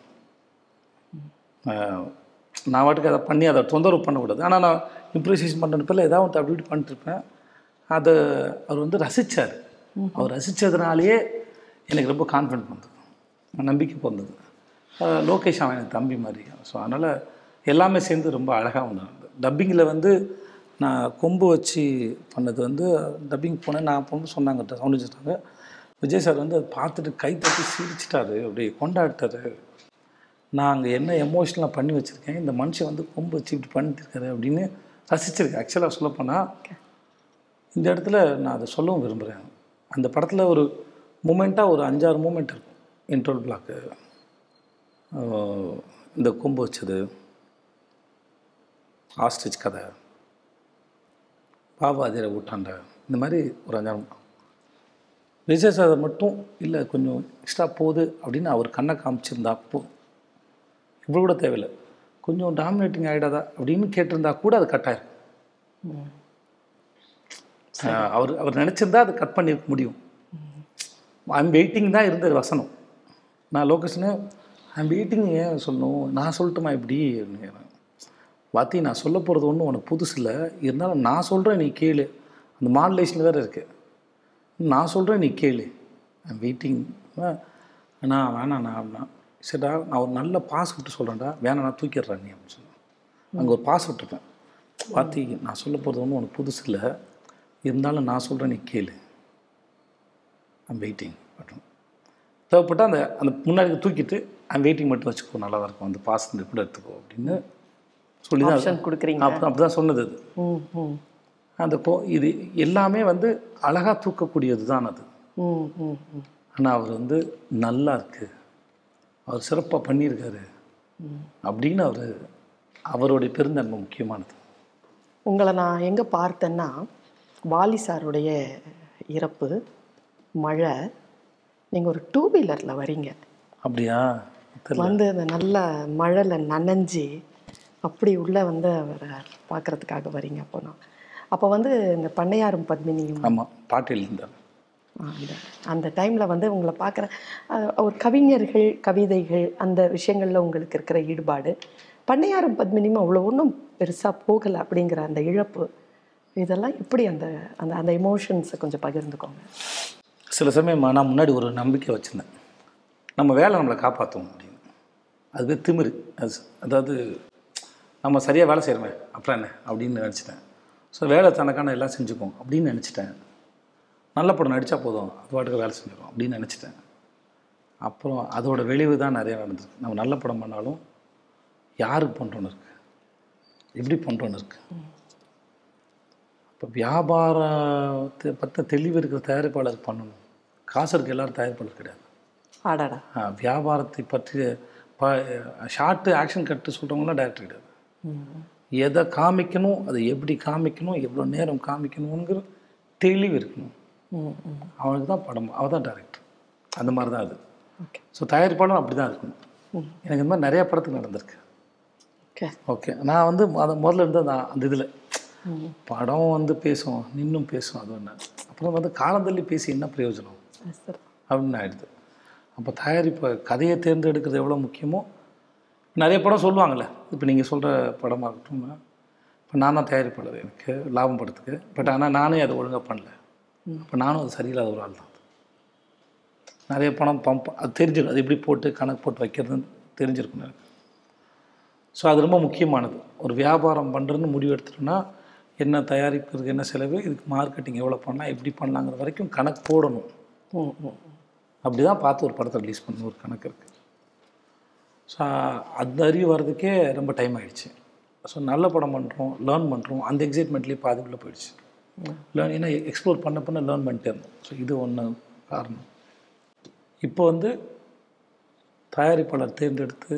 ஆஹ் நான் வாட்டுக்கு அதை பண்ணி அதை தொந்தரவு பண்ணக்கூடாது ஆனால் நான் இம்ப்ரூவைசேஷன் பண்ணுறப்பல ஏதாவது ஒன்று அப்படி இப்படி பண்ணிட்டு இருப்பேன் அதை அவர் வந்து ரசித்தார் அவர் ரசித்ததுனாலேயே எனக்கு ரொம்ப கான்ஃபிடென்ட் வந்தது நம்பிக்கை பிறந்தது ஆஹ் லோகேஷ் அவன் எனக்கு தம்பி மாதிரி ஸோ அதனால் எல்லாமே சேர்ந்து ரொம்ப அழகாக வந்தது டப்பிங்கில் வந்து நான் கொம்பு வச்சு பண்ணது வந்து டப்பிங் போனேன் நான் போகும்போது சொன்னாங்க சவுண்ட் வச்சுட்டாங்க விஜய் சார் வந்து அதை பார்த்துட்டு கை தட்டி சிரிச்சிட்டாரு அப்படி கொண்டாடிட்டாரு நான் அங்கே என்ன எமோஷனலாக பண்ணி வச்சுருக்கேன் இந்த மனுஷன் வந்து கொம்பு வச்சு இப்படி பண்ணிட்டு இருக்காரு அப்படின்னு ரசிச்சிருக்கேன் ஆக்சுவலாக சொல்லப்போனால் இந்த இடத்துல நான் அதை சொல்லவும் விரும்புகிறேன் அந்த படத்தில் ஒரு மூமெண்ட்டாக ஒரு அஞ்சாறு மூமெண்ட் இருக்கும் இன்ட்ரோல் பிளாக்கு இந்த கொம்பு வச்சது ஆஸ்ட்ரிச் கதை பாபாதிரை ஊட்டாண்ட இந்த மாதிரி ஒரு அஞ்சாறு விஜய் சார் மட்டும் இல்லை கொஞ்சம் எக்ஸ்ட்ரா போகுது அப்படின்னு அவர் கண்ணை காமிச்சிருந்தா போதும் இவ்வளோ கூட தேவையில்லை கொஞ்சம் டாமினேட்டிங் ஆகிடாதா அப்படின்னு கேட்டிருந்தா கூட அது கட் ஆயிருக்கும் ஆஹ் அவர் அவர் நினச்சிருந்தா அது கட் பண்ணியிருக்க முடியும் ஐம் வெயிட்டிங் தான் இருந்தது வசனம் நான் லோகேஷனு ஐம் வெயிட்டிங் ஏன் சொல்லணும் நான் சொல்லட்டுமா இப்படி அப்படின்னு வாத்தி நான் சொல்ல போகிறது ஒன்றும் உனக்கு புதுசு இல்லை இருந்தாலும் நான் சொல்கிறேன் நீ கேளு அந்த மாடுலேஷன் வேறு இருக்குது நான் சொல்கிறேன் நீ கேளு ஐம் வெயிட்டிங் அண்ணா வேணாண்ணா அப்படின்னா சரிடா நான் ஒரு நல்ல பாஸ் விட்டு சொல்கிறேன்டா வேணாம் நான் தூக்கிடுறேன் நீ அப்படின்னு சொன்னேன் அங்கே ஒரு பாஸ் விட்டுருப்பேன் பாத்தி நான் சொல்ல போகிறது ஒன்றும் உனக்கு புதுசு இல்லை இருந்தாலும் நான் சொல்கிறேன் நீ கேளு ஐம் வெயிட்டிங் அப்படின்னு தேவைப்பட்டால் அந்த அந்த முன்னாடி தூக்கிட்டு ஐம் வெயிட்டிங் மட்டும் வச்சுக்கோ நல்லா இருக்கும் அந்த பாஸ் கூட எடுத்துக்கோ அப்படின்னு சொல்லி தான் ஆப்ஷன் கொடுக்குறீங்க அப்படி அப்படி தான் சொன்னது அது ம் ம் அந்த கோ இது எல்லாமே வந்து அழகாக தூக்கக்கூடியது தான் அது ம் ம் ம் ஆனால் அவர் வந்து நல்லா இருக்கு அவர் சிறப்பாக பண்ணியிருக்காரு அப்படின்னு அவர் அவருடைய பெருந்தன்மை முக்கியமானது உங்களை நான் எங்கே பார்த்தேன்னா வாலி சாருடைய இறப்பு மழை நீங்கள் ஒரு டூ வீலரில் வரீங்க அப்படியா தெரியல வந்து அந்த நல்ல மழையில் நனைஞ்சி அப்படி உள்ளே வந்து அவரை பார்க்கறதுக்காக வரீங்க அப்போ நான் அப்போ வந்து இந்த பண்ணையாரும் பத்மினியும் ஆமாம் பாட்டில் இருந்தார் அந்த அந்த டைமில் வந்து உங்களை பார்க்குற ஒரு கவிஞர்கள் கவிதைகள் அந்த விஷயங்களில் உங்களுக்கு இருக்கிற ஈடுபாடு பண்ணையாரும் பத்மினியும் அவ்வளோ ஒன்றும் பெருசாக போகலை அப்படிங்கிற அந்த இழப்பு இதெல்லாம் எப்படி அந்த அந்த அந்த எமோஷன்ஸை கொஞ்சம் பகிர்ந்துக்கோங்க சில சமயம் நான் முன்னாடி ஒரு நம்பிக்கை வச்சுருந்தேன் நம்ம வேலை நம்மளை காப்பாற்றும் அப்படின்னு அதுவே திமிரு அது அதாவது நம்ம சரியாக வேலை செய்கிறோமே அப்புறம் என்ன அப்படின்னு நினச்சிட்டேன் ஸோ வேலை தனக்கான எல்லாம் செஞ்சுக்கும் அப்படின்னு நினச்சிட்டேன் நல்ல படம் நடித்தா போதும் அது பாட்டுக்கு வேலை செஞ்சிடும் அப்படின்னு நினச்சிட்டேன் அப்புறம் அதோட விளைவு தான் நிறையா நடந்திருக்கு நம்ம நல்ல படம் பண்ணாலும் யாருக்கு பண்ணுறோன்னு இருக்கு எப்படி பண்ணுறோன்னு இருக்கு இப்போ வியாபாரத்தை பற்றி தெளிவு இருக்கிற தயாரிப்பாளர் பண்ணணும் காசு இருக்க எல்லாரும் தயாரிப்பாளர் கிடையாது ஆடாடா ஆ, வியாபாரத்தை பற்றி ப ஷார்ட்டு ஆக்ஷன் கட்டு சொல்கிறவங்களாம் டேரக்டர் கிடையாது எதை காமிக்கணும் அதை எப்படி காமிக்கணும் எவ்வளோ நேரம் காமிக்கணுங்கிற தெளிவு இருக்கணும் ம் ம் அவனுக்கு தான் படம் அவள் தான் டேரக்டர் அந்த மாதிரி தான் அது ஓகே ஸோ தயாரிப்பாளரும் அப்படி தான் இருக்கணும் எனக்கு இந்த மாதிரி நிறையா படத்துக்கு நடந்திருக்கு ஓகே ஓகே நான் வந்து அதை முதல்ல இருந்து அந்த அந்த இதில் படம் வந்து பேசும் நின்னும் பேசும் அது ஒன்று அப்புறம் வந்து காலந்தள்ளி பேசி என்ன பிரயோஜனம் சரி அப்படின்னு ஆயிடுது அப்போ தயாரிப்பு கதையை தேர்ந்தெடுக்கிறது எவ்வளோ முக்கியமோ நிறைய படம் சொல்லுவாங்கள்ல இப்போ நீங்கள் சொல்கிற படமாக இருக்கட்டும் இப்போ நான் தான் தயாரிப்பாளர் எனக்கு லாபம் படத்துக்கு பட் ஆனால் நானே அதை ஒழுங்காக பண்ணல இப்போ நானும் அது சரியில்லாத ஒரு ஆள் தான் நிறைய பணம் பம்ப் அது தெரிஞ்சிடும் அது எப்படி போட்டு கணக்கு போட்டு வைக்கிறதுன்னு தெரிஞ்சிருக்கும் எனக்கு ஸோ அது ரொம்ப முக்கியமானது ஒரு வியாபாரம் பண்ணுறதுன்னு முடிவு எடுத்துட்டோம்னா என்ன தயாரிப்பு இருக்குது என்ன செலவு இதுக்கு மார்க்கெட்டிங் எவ்வளோ பண்ணலாம் எப்படி பண்ணலாங்கிற வரைக்கும் கணக்கு போடணும் ம் ம் அப்படி தான் பார்த்து ஒரு படத்தை ரிலீஸ் பண்ண ஒரு கணக்கு இருக்குது ஸோ அந்த அறிவு வர்றதுக்கே ரொம்ப டைம் ஆயிடுச்சு ஸோ நல்ல படம் பண்ணுறோம் லேர்ன் பண்ணுறோம் அந்த எக்ஸைட்மெண்ட்லேயே பாதிக்குள்ளே போயிடுச்சு லேர்ன் ஏன்னா எக்ஸ்ப்ளோர் பண்ண பண்ண லேர்ன் பண்ணிட்டே இருந்தோம் ஸோ இது ஒன்று காரணம் இப்போ வந்து தயாரிப்பாளர் தேர்ந்தெடுத்து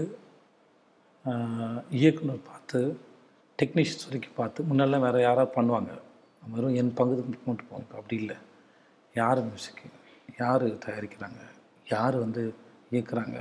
ஆஹ், இயக்குனர் பார்த்து டெக்னீஷியன்ஸ் வரைக்கும் பார்த்து முன்னெல்லாம் வேறு யாராவது பண்ணுவாங்க வெறும் என் பங்குக்கு மட்டும் போவாங்க இப்போ அப்படி இல்லை யார் மியூசிக்கு யார் தயாரிக்கிறாங்க யார் வந்து இயக்குறாங்க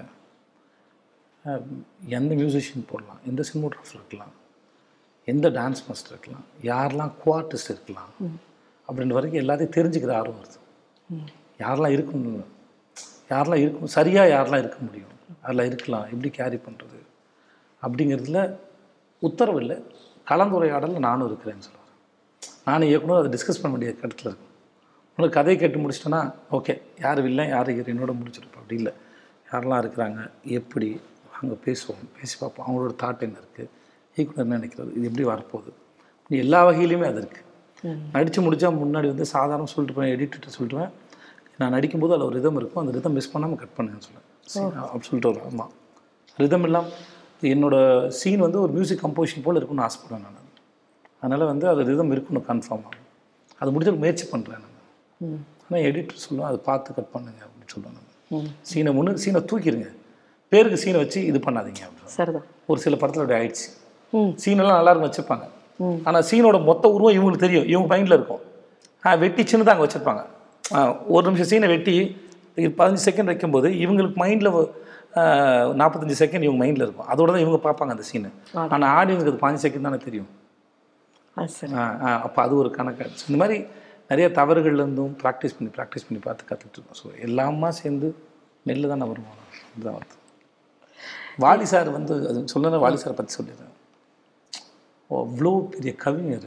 ஆஹ், எந்த மியூசிஷியன் போடலாம் எந்த சினிமோகிராஃபர் இருக்கலாம் எந்த டான்ஸ் மாஸ்டர் இருக்கலாம் யாரெல்லாம் கோஆர்டிஸ்ட் இருக்கலாம் அப்படின்ற வரைக்கும் எல்லாத்தையும் தெரிஞ்சுக்கிற ஆர்வம் வருது யாரெல்லாம் இருக்கணும் யாரெல்லாம் இருக்கணும் சரியாக யாரெல்லாம் இருக்க முடியும் அதில் இருக்கலாம் எப்படி கேரி பண்ணுறது அப்படிங்கிறதுல உத்தரவு இல்லை கலந்துரையாடலில் நானும் இருக்கிறேன்னு சொல்லுவார் நானும் இயக்குனர் அதை டிஸ்கஸ் பண்ண வேண்டிய கட்டத்தில் இருக்கும் உங்களுக்கு கதையை கேட்டு முடிச்சிட்டேன்னா ஓகே யார் வில்லன் யார் ஹீரோயினோட முடிச்சிருப்போம் அப்படி இல்லை யாரெல்லாம் இருக்கிறாங்க எப்படி அங்கே பேசுவோம் பேசி பார்ப்போம் அவங்களோட தாட் என்ன இருக்குது இயக்குனர் என்ன நினைக்கிறது இது எப்படி வரப்போகுது இப்படி எல்லா வகையிலையுமே அது இருக்குது நடித்து முடித்தா முன்னாடி வந்து சாதாரண சொல்லிட்டு போய் எடிட்டர்கிட்ட சொல்லிட்டுவேன் நான் நடிக்கும்போது அதில் ஒரு ரிதம் இருக்கும் அந்த ரிதம் மிஸ் பண்ணாமல் கட் பண்ணுங்கன்னு சொல்லுவேன் சரி, அப்படி சொல்லிட்டு வரும் ஆமாம் ரிதம் இல்லாமல் என்னோட சீன் வந்து ஒரு மியூசிக் கம்போசிஷன் போல் இருக்கும்னு ஆசைப்படுவேன் நான் அதனால் வந்து அது ரிதம் இருக்கணும் கன்ஃபார்ம் ஆகும் அது முடிஞ்ச முயற்சி பண்ணுறேன் நான் ம் ஆனால் எடிட்டர் சொல்லுவேன் அதை பார்த்து கட் பண்ணுங்க அப்படின்னு சொல்லுவேன் நான் ம் சீனை முன்னு சீனை தூக்கிடுங்க பேருக்கு சீனை வச்சு இது பண்ணாதீங்க அப்படின்னு சரிதான் ஒரு சில படத்தில் அப்படி ஆயிடுச்சு ம் சீனெல்லாம் நல்லா இருக்கும் வச்சுருப்பாங்க ம். ஆனால் சீனோட மொத்த உருவம் இவங்களுக்கு தெரியும் இவங்க மைண்டில் இருக்கும் ஆ வெட்டி சின்னதாக அங்கே வச்சுருப்பாங்க ஒரு நிமிஷம் சீனை வெட்டி இது பதினஞ்சு செகண்ட் வைக்கும்போது இவங்களுக்கு மைண்டில் நாற்பத்தஞ்சு செகண்ட் இவங்க மைண்டில் இருக்கும் அதோட தான் இவங்க பார்ப்பாங்க அந்த சீனை ஆனால் ஆடியன்ஸுக்கு அது பதினஞ்சு செகண்ட் தானே தெரியும் அது சரி அப்போ அது ஒரு கணக்கு So, இந்த மாதிரி நிறைய தவறுகள்லேருந்தும் ப்ராக்டிஸ் பண்ணி ப்ராக்டிஸ் பண்ணி பார்த்து கற்றுட்டு இருக்கோம் ஸோ எல்லாமா சேர்ந்து நெல்லு தானே வருவோம் இதுதான் அர்த்தம் வாலி சார் வந்து அது சொல்லுற வாலி சார் பற்றி சொல்லிடுறேன் அவ்வளோ பெரிய கவிஞர்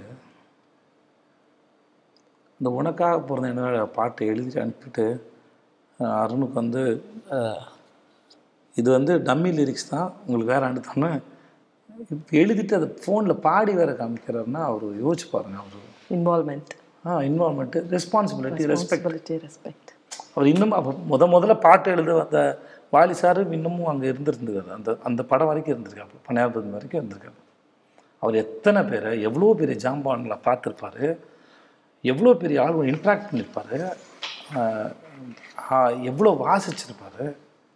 இந்த உனக்காக பிறந்த என்ன பாட்டு எழுதி அனுப்பிட்டு அஹ், அருணுக்கு வந்து அஹ், இது வந்து டம்மி லிரிக்ஸ் தான் உங்களுக்கு வேறு அனுப்பித்தோன்னா இப்போ எழுதிட்டு அதை ஃபோனில் பாடி வேற காமிக்கிறாருன்னா அவர் யோசிச்சு பாருங்க அவர் இன்வால்மெண்ட் ஆ involvement responsibility respect responsibility respect அவர் இன்னும் அப்போ முத முதல்ல பாட்டு எழுத அந்த வாலி சார் இன்னமும் அங்கே இருந்திருந்தாரு அந்த அந்த படம் வரைக்கும் இருந்திருக்காரு பணியாரம் வரைக்கும் இருந்திருக்காரு அவர் எத்தனை பேரை எவ்வளோ பெரிய ஜாம்பான்களை பார்த்துருப்பாரு எவ்வளோ பெரிய ஆளுங்க இன்ட்ராக்ட் பண்ணியிருப்பாரு ஆஹ், ஆஹ், எவ்வளோ வாசிச்சிருப்பாரு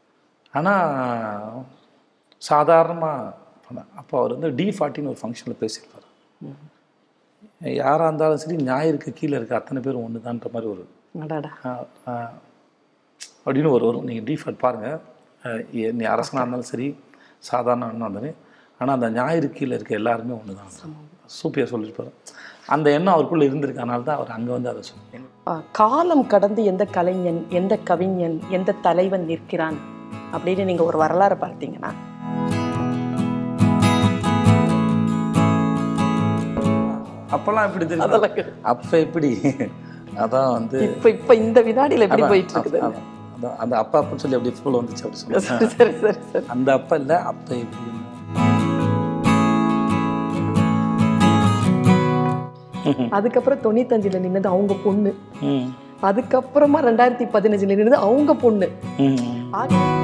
ஆனால் சாதாரணமாக அப்போ அவர் வந்து டி ஃபார்ட்டின்னு ஒரு ஃபங்க்ஷனில் பேசியிருப்பார் யாராக இருந்தாலும் சரி ஞாயிறுக்கு கீழே இருக்க அத்தனை பேரும் ஒன்று தான்ற மாதிரி ஒரு அடாடா ஆஹ் ஆஹ் அப்படின்னு ஒரு வரும் நீங்கள் டிஃபால்ட் பாருங்கள் நீ அரசனாக இருந்தாலும் சரி சாதாரண இருந்தாலும் ஆனால் அந்த ஞாயிறு கீழே இருக்க எல்லாருமே ஒன்று தான் சூப்பியாக சொல்லியிருப்பாரு அந்த எண்ணம் அவருக்குள்ளே இருந்திருக்கு அதனால தான் அவர் அங்கே வந்து அதை சொன்னேன் ஆ, காலம் கடந்து எந்த கலைஞன் எந்த கவிஞன் எந்த தலைவன் நிற்கிறான் அப்படின்னு நீங்க ஒரு வரலாறு பார்த்தீங்கன்னா அப்போல்லாம் எப்படி தெரியும் அதெல்லாம் கிடையாது. அப்போ எப்படி அதான் வந்து இப்ப இப்ப இந்த வினாடியில எப்படி அதான், போயிட்டு இருக்குது அதான், அதான் அந்த அப்பா அப்பன்னு சொல்லி அப்படி ஃபுல் வந்துச்சு அப்படி சொல்லுவாங்க சரி சரி சரி சரி அந்த அப்பா இல்லை அப்போ எப்படி அதுக்கப்புறம் தொண்ணூத்தஞ்சுல நின்னது அவங்க பொண்ணு ம் அதுக்கப்புறமா ரெண்டாயிரத்தி பதினஞ்சுல நின்னது அவங்க பொண்ணு ம் ஆக-